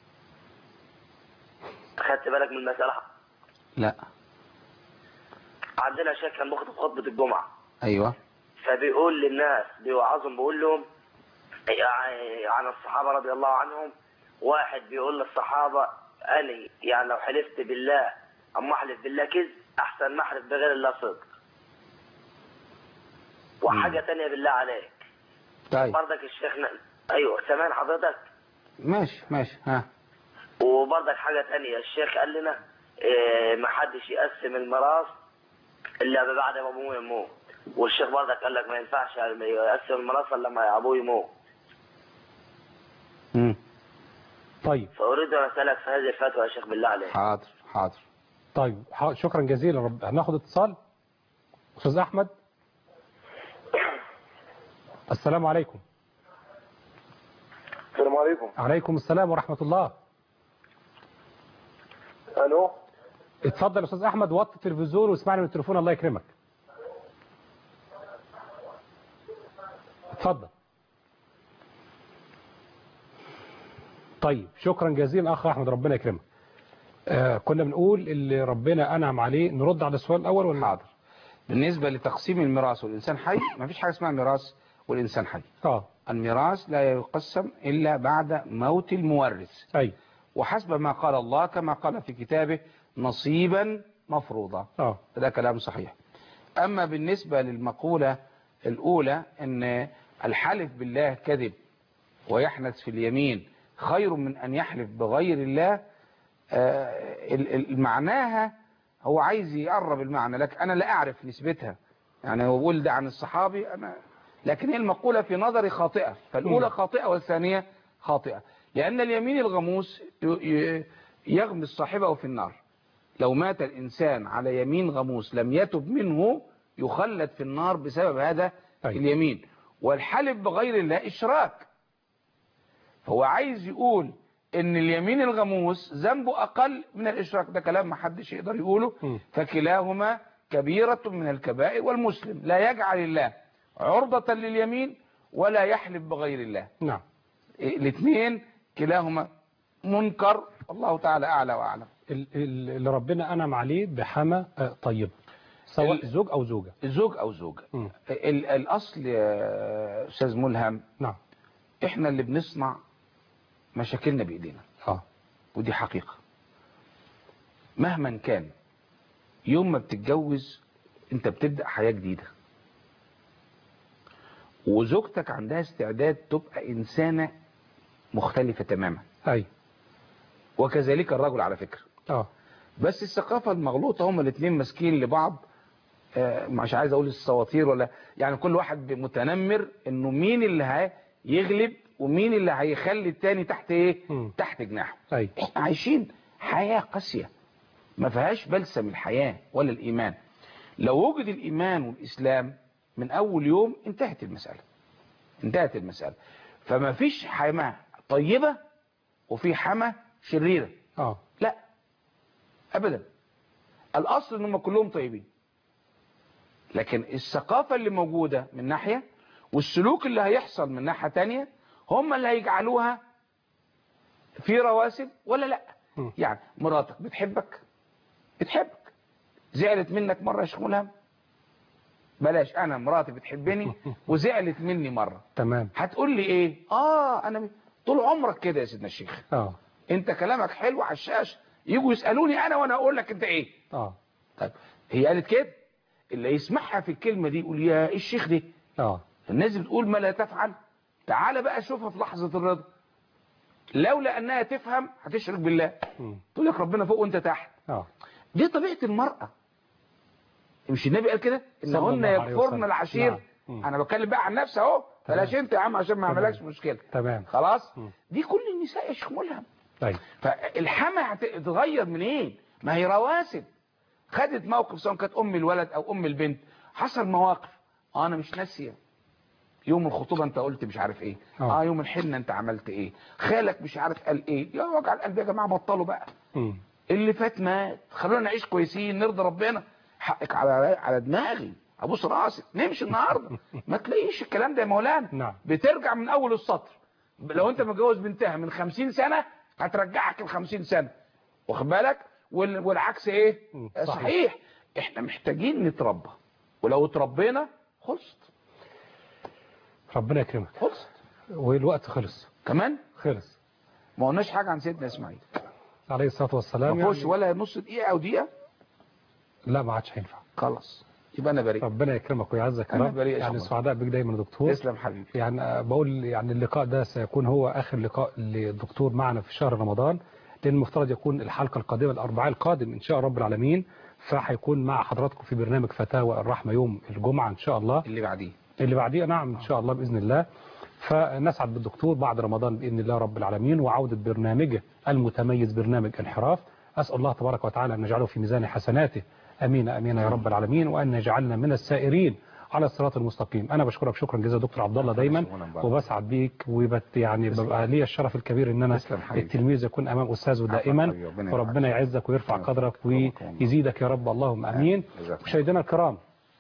خدت بالك من المساله لا عندنا شيخ كان بيخطب خطبه الجمعه ايوه فبيقول للناس بيوعظهم بيقول لهم يعني عن الصحابة رضي الله عنهم واحد بيقول للصحابة أنا يعني لو حلفت بالله أما أحلف بالله كذب أحسن ما أحلف بغير الله صدق وحاجة تانية بالله عليك طيب برضك الشيخ ن- أيوه سامعني حضرتك ماشي ماشي ها وبرضك حاجة تانية الشيخ قال لنا إيه ما حدش يقسم الميراث إلا بعد ما أبوه يموت والشيخ برضك قال لك ما ينفعش يقسم الميراث إلا لما أبوه يموت مم. طيب فأريد أن أسألك في هذه الفتوى يا شيخ بالله عليك حاضر حاضر طيب ح- شكرا جزيلا رب هناخد اتصال أستاذ أحمد السلام عليكم السلام عليكم عليكم السلام ورحمة الله الو اتفضل يا أستاذ أحمد وطي التلفزيون واسمعني من التليفون الله يكرمك اتفضل طيب شكرا جزيلا أخ أحمد ربنا يكرمك آه كنا بنقول اللي ربنا أنعم عليه نرد على السؤال الأول ولا حاضر بالنسبة لتقسيم الميراث والإنسان حي ما فيش حاجة اسمها ميراث والإنسان حي اه الميراث لا يقسم إلا بعد موت المورث أي وحسب ما قال الله كما قال في كتابه نصيبا مفروضا اه ده كلام صحيح أما بالنسبة للمقولة الأولى أن الحلف بالله كذب ويحنث في اليمين خير من أن يحلف بغير الله آه، ال- ال- معناها هو عايز يقرب المعنى لكن أنا لا أعرف نسبتها يعني هو بيقول ده عن الصحابي أنا لكن هي المقولة في نظري خاطئة فالأولى مم. خاطئة والثانية خاطئة لأن اليمين الغموس ي- ي- يغمس صاحبه في النار لو مات الإنسان على يمين غموس لم يتب منه يخلد في النار بسبب هذا أي. اليمين والحلف بغير الله إشراك هو عايز يقول ان اليمين الغموس ذنبه اقل من الاشراك ده كلام ما حدش يقدر يقوله م. فكلاهما كبيرة من الكبائر والمسلم لا يجعل الله عرضة لليمين ولا يحلف بغير الله نعم الاثنين كلاهما منكر الله تعالى اعلى واعلم ال- ال- اللي ربنا أنعم عليه بحما آه، طيبة سواء ال- زوج أو زوجة زوج او زوجة م. ال- الاصل يا استاذ ملهم نعم احنا اللي بنصنع مشاكلنا بايدينا اه ودي حقيقة مهما كان يوم ما بتتجوز انت بتبدأ حياة جديدة وزوجتك عندها استعداد تبقى إنسانة مختلفة تماما أي وكذلك الرجل على فكرة اه بس الثقافة المغلوطة هما الاثنين ماسكين لبعض آه، مش عايز اقول السواطير ولا يعني كل واحد متنمر انه مين اللي هيغلب ومين اللي هيخلي التاني تحت ايه مم. تحت جناحه أي احنا عايشين حياة قاسية ما فيهاش بلسم الحياة ولا الإيمان لو وجد الإيمان والإسلام من أول يوم انتهت المسألة انتهت المسألة فما فيش حماة طيبة وفي حماة شريرة اه لا أبدا الأصل إنهم كلهم طيبين لكن الثقافة اللي موجودة من ناحية والسلوك اللي هيحصل من ناحية تانية هم اللي هيجعلوها في رواسب ولا لا مم. يعني مراتك بتحبك بتحبك زعلت منك مرة يا شيخ ملهم بلاش انا مراتي بتحبني وزعلت مني مرة تمام هتقول لي ايه اه انا طول عمرك كده يا سيدنا الشيخ اه انت كلامك حلو على الشاشه يجوا يسالوني انا وانا اقول لك انت ايه اه طيب هي قالت كده اللي يسمعها في الكلمه دي يقول يا ايه الشيخ ده اه الناس بتقول ما لا تفعل تعال بقى شوفها في لحظه الرضا لولا انها تفهم هتشرك بالله مم. تقول لك ربنا فوق وانت تحت اه دي طبيعه المراه مش النبي قال كده صلى انهن الله عليه وسلم. يكفرن العشير نعم. مم. انا بتكلم بقى عن نفسي اهو بلاش تمام. انت يا عم عشان ما تمام. اعملكش مشكله تمام خلاص مم. دي كل النساء يا شيخ ملهم طيب فالحما هتتغير منين ما هي رواسب خدت موقف سواء كانت ام الولد او ام البنت حصل مواقف آه انا مش ناسيه يوم الخطوبه انت قلت مش عارف ايه آه. اه يوم الحنه انت عملت ايه خالك مش عارف قال ايه يا وجع القلب يا جماعه بطلوا بقى مم. اللي فات مات خلونا نعيش كويسين نرضي ربنا حقك على على دماغي ابوس راسك نمشي النهارده ما تلاقيش الكلام ده يا مولانا نعم. بترجع من اول السطر لو انت متجوز بنتها من 50 سنه هترجعك ال 50 سنه واخد بالك وال- والعكس ايه مم، آه، صحيح. صحيح احنا محتاجين نتربى ولو اتربينا خلصت ربنا يكرمك خلصت والوقت خلص كمان خلص ما قلناش حاجه عن سيدنا اسماعيل عليه الصلاة والسلام ما فيهوش يعني ولا نص دقيقه او دقيقه لا ما عادش هينفع خلاص يبقى انا بريء ربنا يكرمك ويعزك يا أنا رب بريء يا يعني شيخ سعداء بك دايما يا دكتور تسلم حبيبي يعني آه، بقول يعني اللقاء ده سيكون هو آخر لقاء للدكتور معنا في شهر رمضان لأن المفترض يكون الحلقة القادمة الأربعاء القادم إن شاء رب العالمين فهيكون مع حضراتكم في برنامج فتاوى الرحمة يوم الجمعة إن شاء الله اللي بعديه اللي بعديه نعم إن شاء الله بإذن الله فنسعد بالدكتور بعد رمضان بإذن الله رب العالمين وعودة برنامجه المتميز برنامج انحراف أسأل الله تبارك وتعالى أن يجعله في ميزان حسناته أمين أمين يا رب العالمين وأن يجعلنا من السائرين على الصراط المستقيم أنا بشكرك شكرا جزيلا دكتور عبد الله دايما وبسعد بيك وبت يعني ببقى لي الشرف الكبير ان انا تسلم حبيبي. التلميذ يكون امام استاذه دائما حبيبي، ربنا وربنا يرفعك. يعزك ويرفع ربنا قدرك يرفعك. الله. ويزيدك يا رب اللهم امين جزاك الله. مشاهدينا الكرام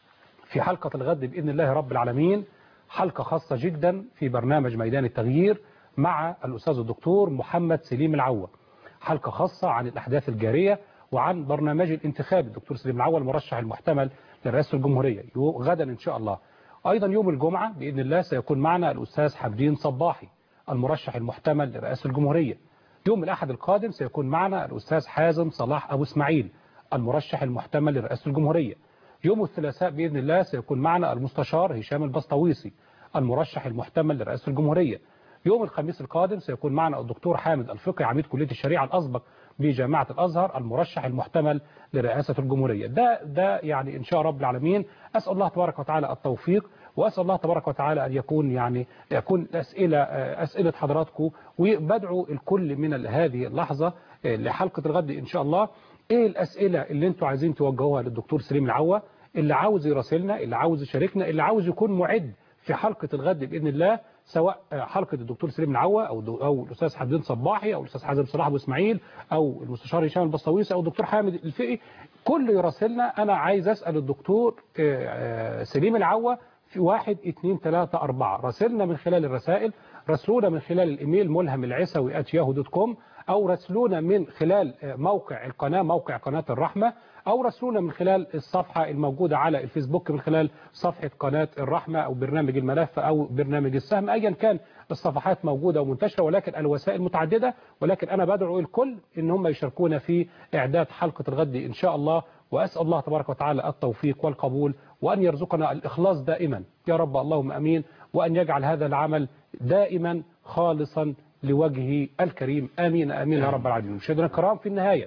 في حلقة الغد بإذن الله رب العالمين حلقة خاصة جدا في برنامج ميدان التغيير مع الأستاذ الدكتور محمد سليم العوة حلقة خاصة عن الأحداث الجارية وعن برنامج الانتخاب الدكتور سليم العوة المرشح المحتمل لرئاسة الجمهورية يو- غدا إن شاء الله أيضا يوم الجمعة بإذن الله سيكون معنا الأستاذ حمدين صباحي المرشح المحتمل لرئاسة الجمهورية يوم الأحد القادم سيكون معنا الأستاذ حازم صلاح أبو إسماعيل المرشح المحتمل لرئاسة الجمهورية يوم الثلاثاء بإذن الله سيكون معنا المستشار هشام البسطويسي المرشح المحتمل لرئاسة الجمهورية يوم الخميس القادم سيكون معنا الدكتور حامد الفقي عميد كلية الشريعة الأسبق بجامعة الأزهر المرشح المحتمل لرئاسة الجمهورية ده ده يعني إن شاء رب العالمين أسأل الله تبارك وتعالى التوفيق وأسأل الله تبارك وتعالى أن يكون يعني يكون أسئلة أسئلة حضراتكم وبدعو الكل من ال- هذه اللحظة لحلقة الغد إن شاء الله إيه الأسئلة اللي أنتوا عايزين توجهوها للدكتور سليم العوة اللي عاوز يراسلنا اللي عاوز يشاركنا اللي عاوز يكون معد في حلقة الغد بإذن الله سواء حلقة الدكتور سليم العوة أو دو- أو الأستاذ حمدين صباحي أو الأستاذ حازم صلاح أبو إسماعيل أو المستشار هشام البسطويسي أو الدكتور حامد الفقي كل يراسلنا أنا عايز أسأل الدكتور آه، آه، سليم العوة في واحد اتنين تلاتة أربعة راسلنا من خلال الرسائل راسلونا من خلال الإيميل ملهم العسوي at yahoo دوت كوم أو راسلونا من خلال آه، موقع القناة موقع قناة الرحمة أو راسلونا من خلال الصفحة الموجودة على الفيسبوك من خلال صفحة قناة الرحمة أو برنامج الملف أو برنامج السهم أيا كان الصفحات موجودة ومنتشرة ولكن الوسائل متعددة ولكن أنا بدعو الكل إن هم يشاركونا في إعداد حلقة الغد إن شاء الله وأسأل الله تبارك وتعالى التوفيق والقبول وأن يرزقنا الإخلاص دائما يا رب اللهم أمين وأن يجعل هذا العمل دائما خالصا لوجهه الكريم آمين آمين يا رب العالمين مشاهدينا الكرام في النهاية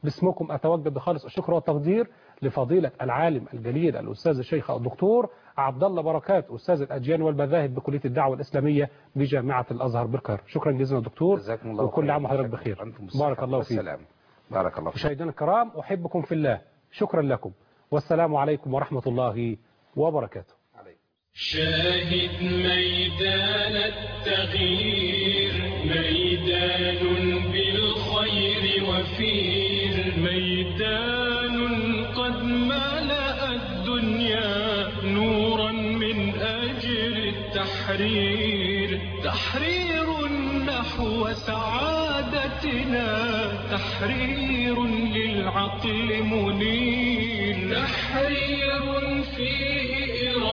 باسمكم أتوجه بخالص الشكر والتقدير لفضيلة العالم الجليل الأستاذ الشيخ الدكتور عبد الله بركات أستاذ الأديان والمذاهب بكلية الدعوة الإسلامية بجامعة الأزهر بالقاهرة شكرا جزيلا دكتور جزاكم الله وكل خير. عام وحضرتك بخير أنتم بالصحة بارك الله فيك والسلام. بارك الله فيك مشاهدينا الكرام أحبكم في الله شكرا لكم والسلام عليكم ورحمة الله وبركاته شاهد ميدان التغيير ميدان بالخير وفير ميدان قد ملأ الدنيا نورا من أجل التحرير تحرير نحو سعادتنا تحرير للعقل منير تحرير فيه إرادة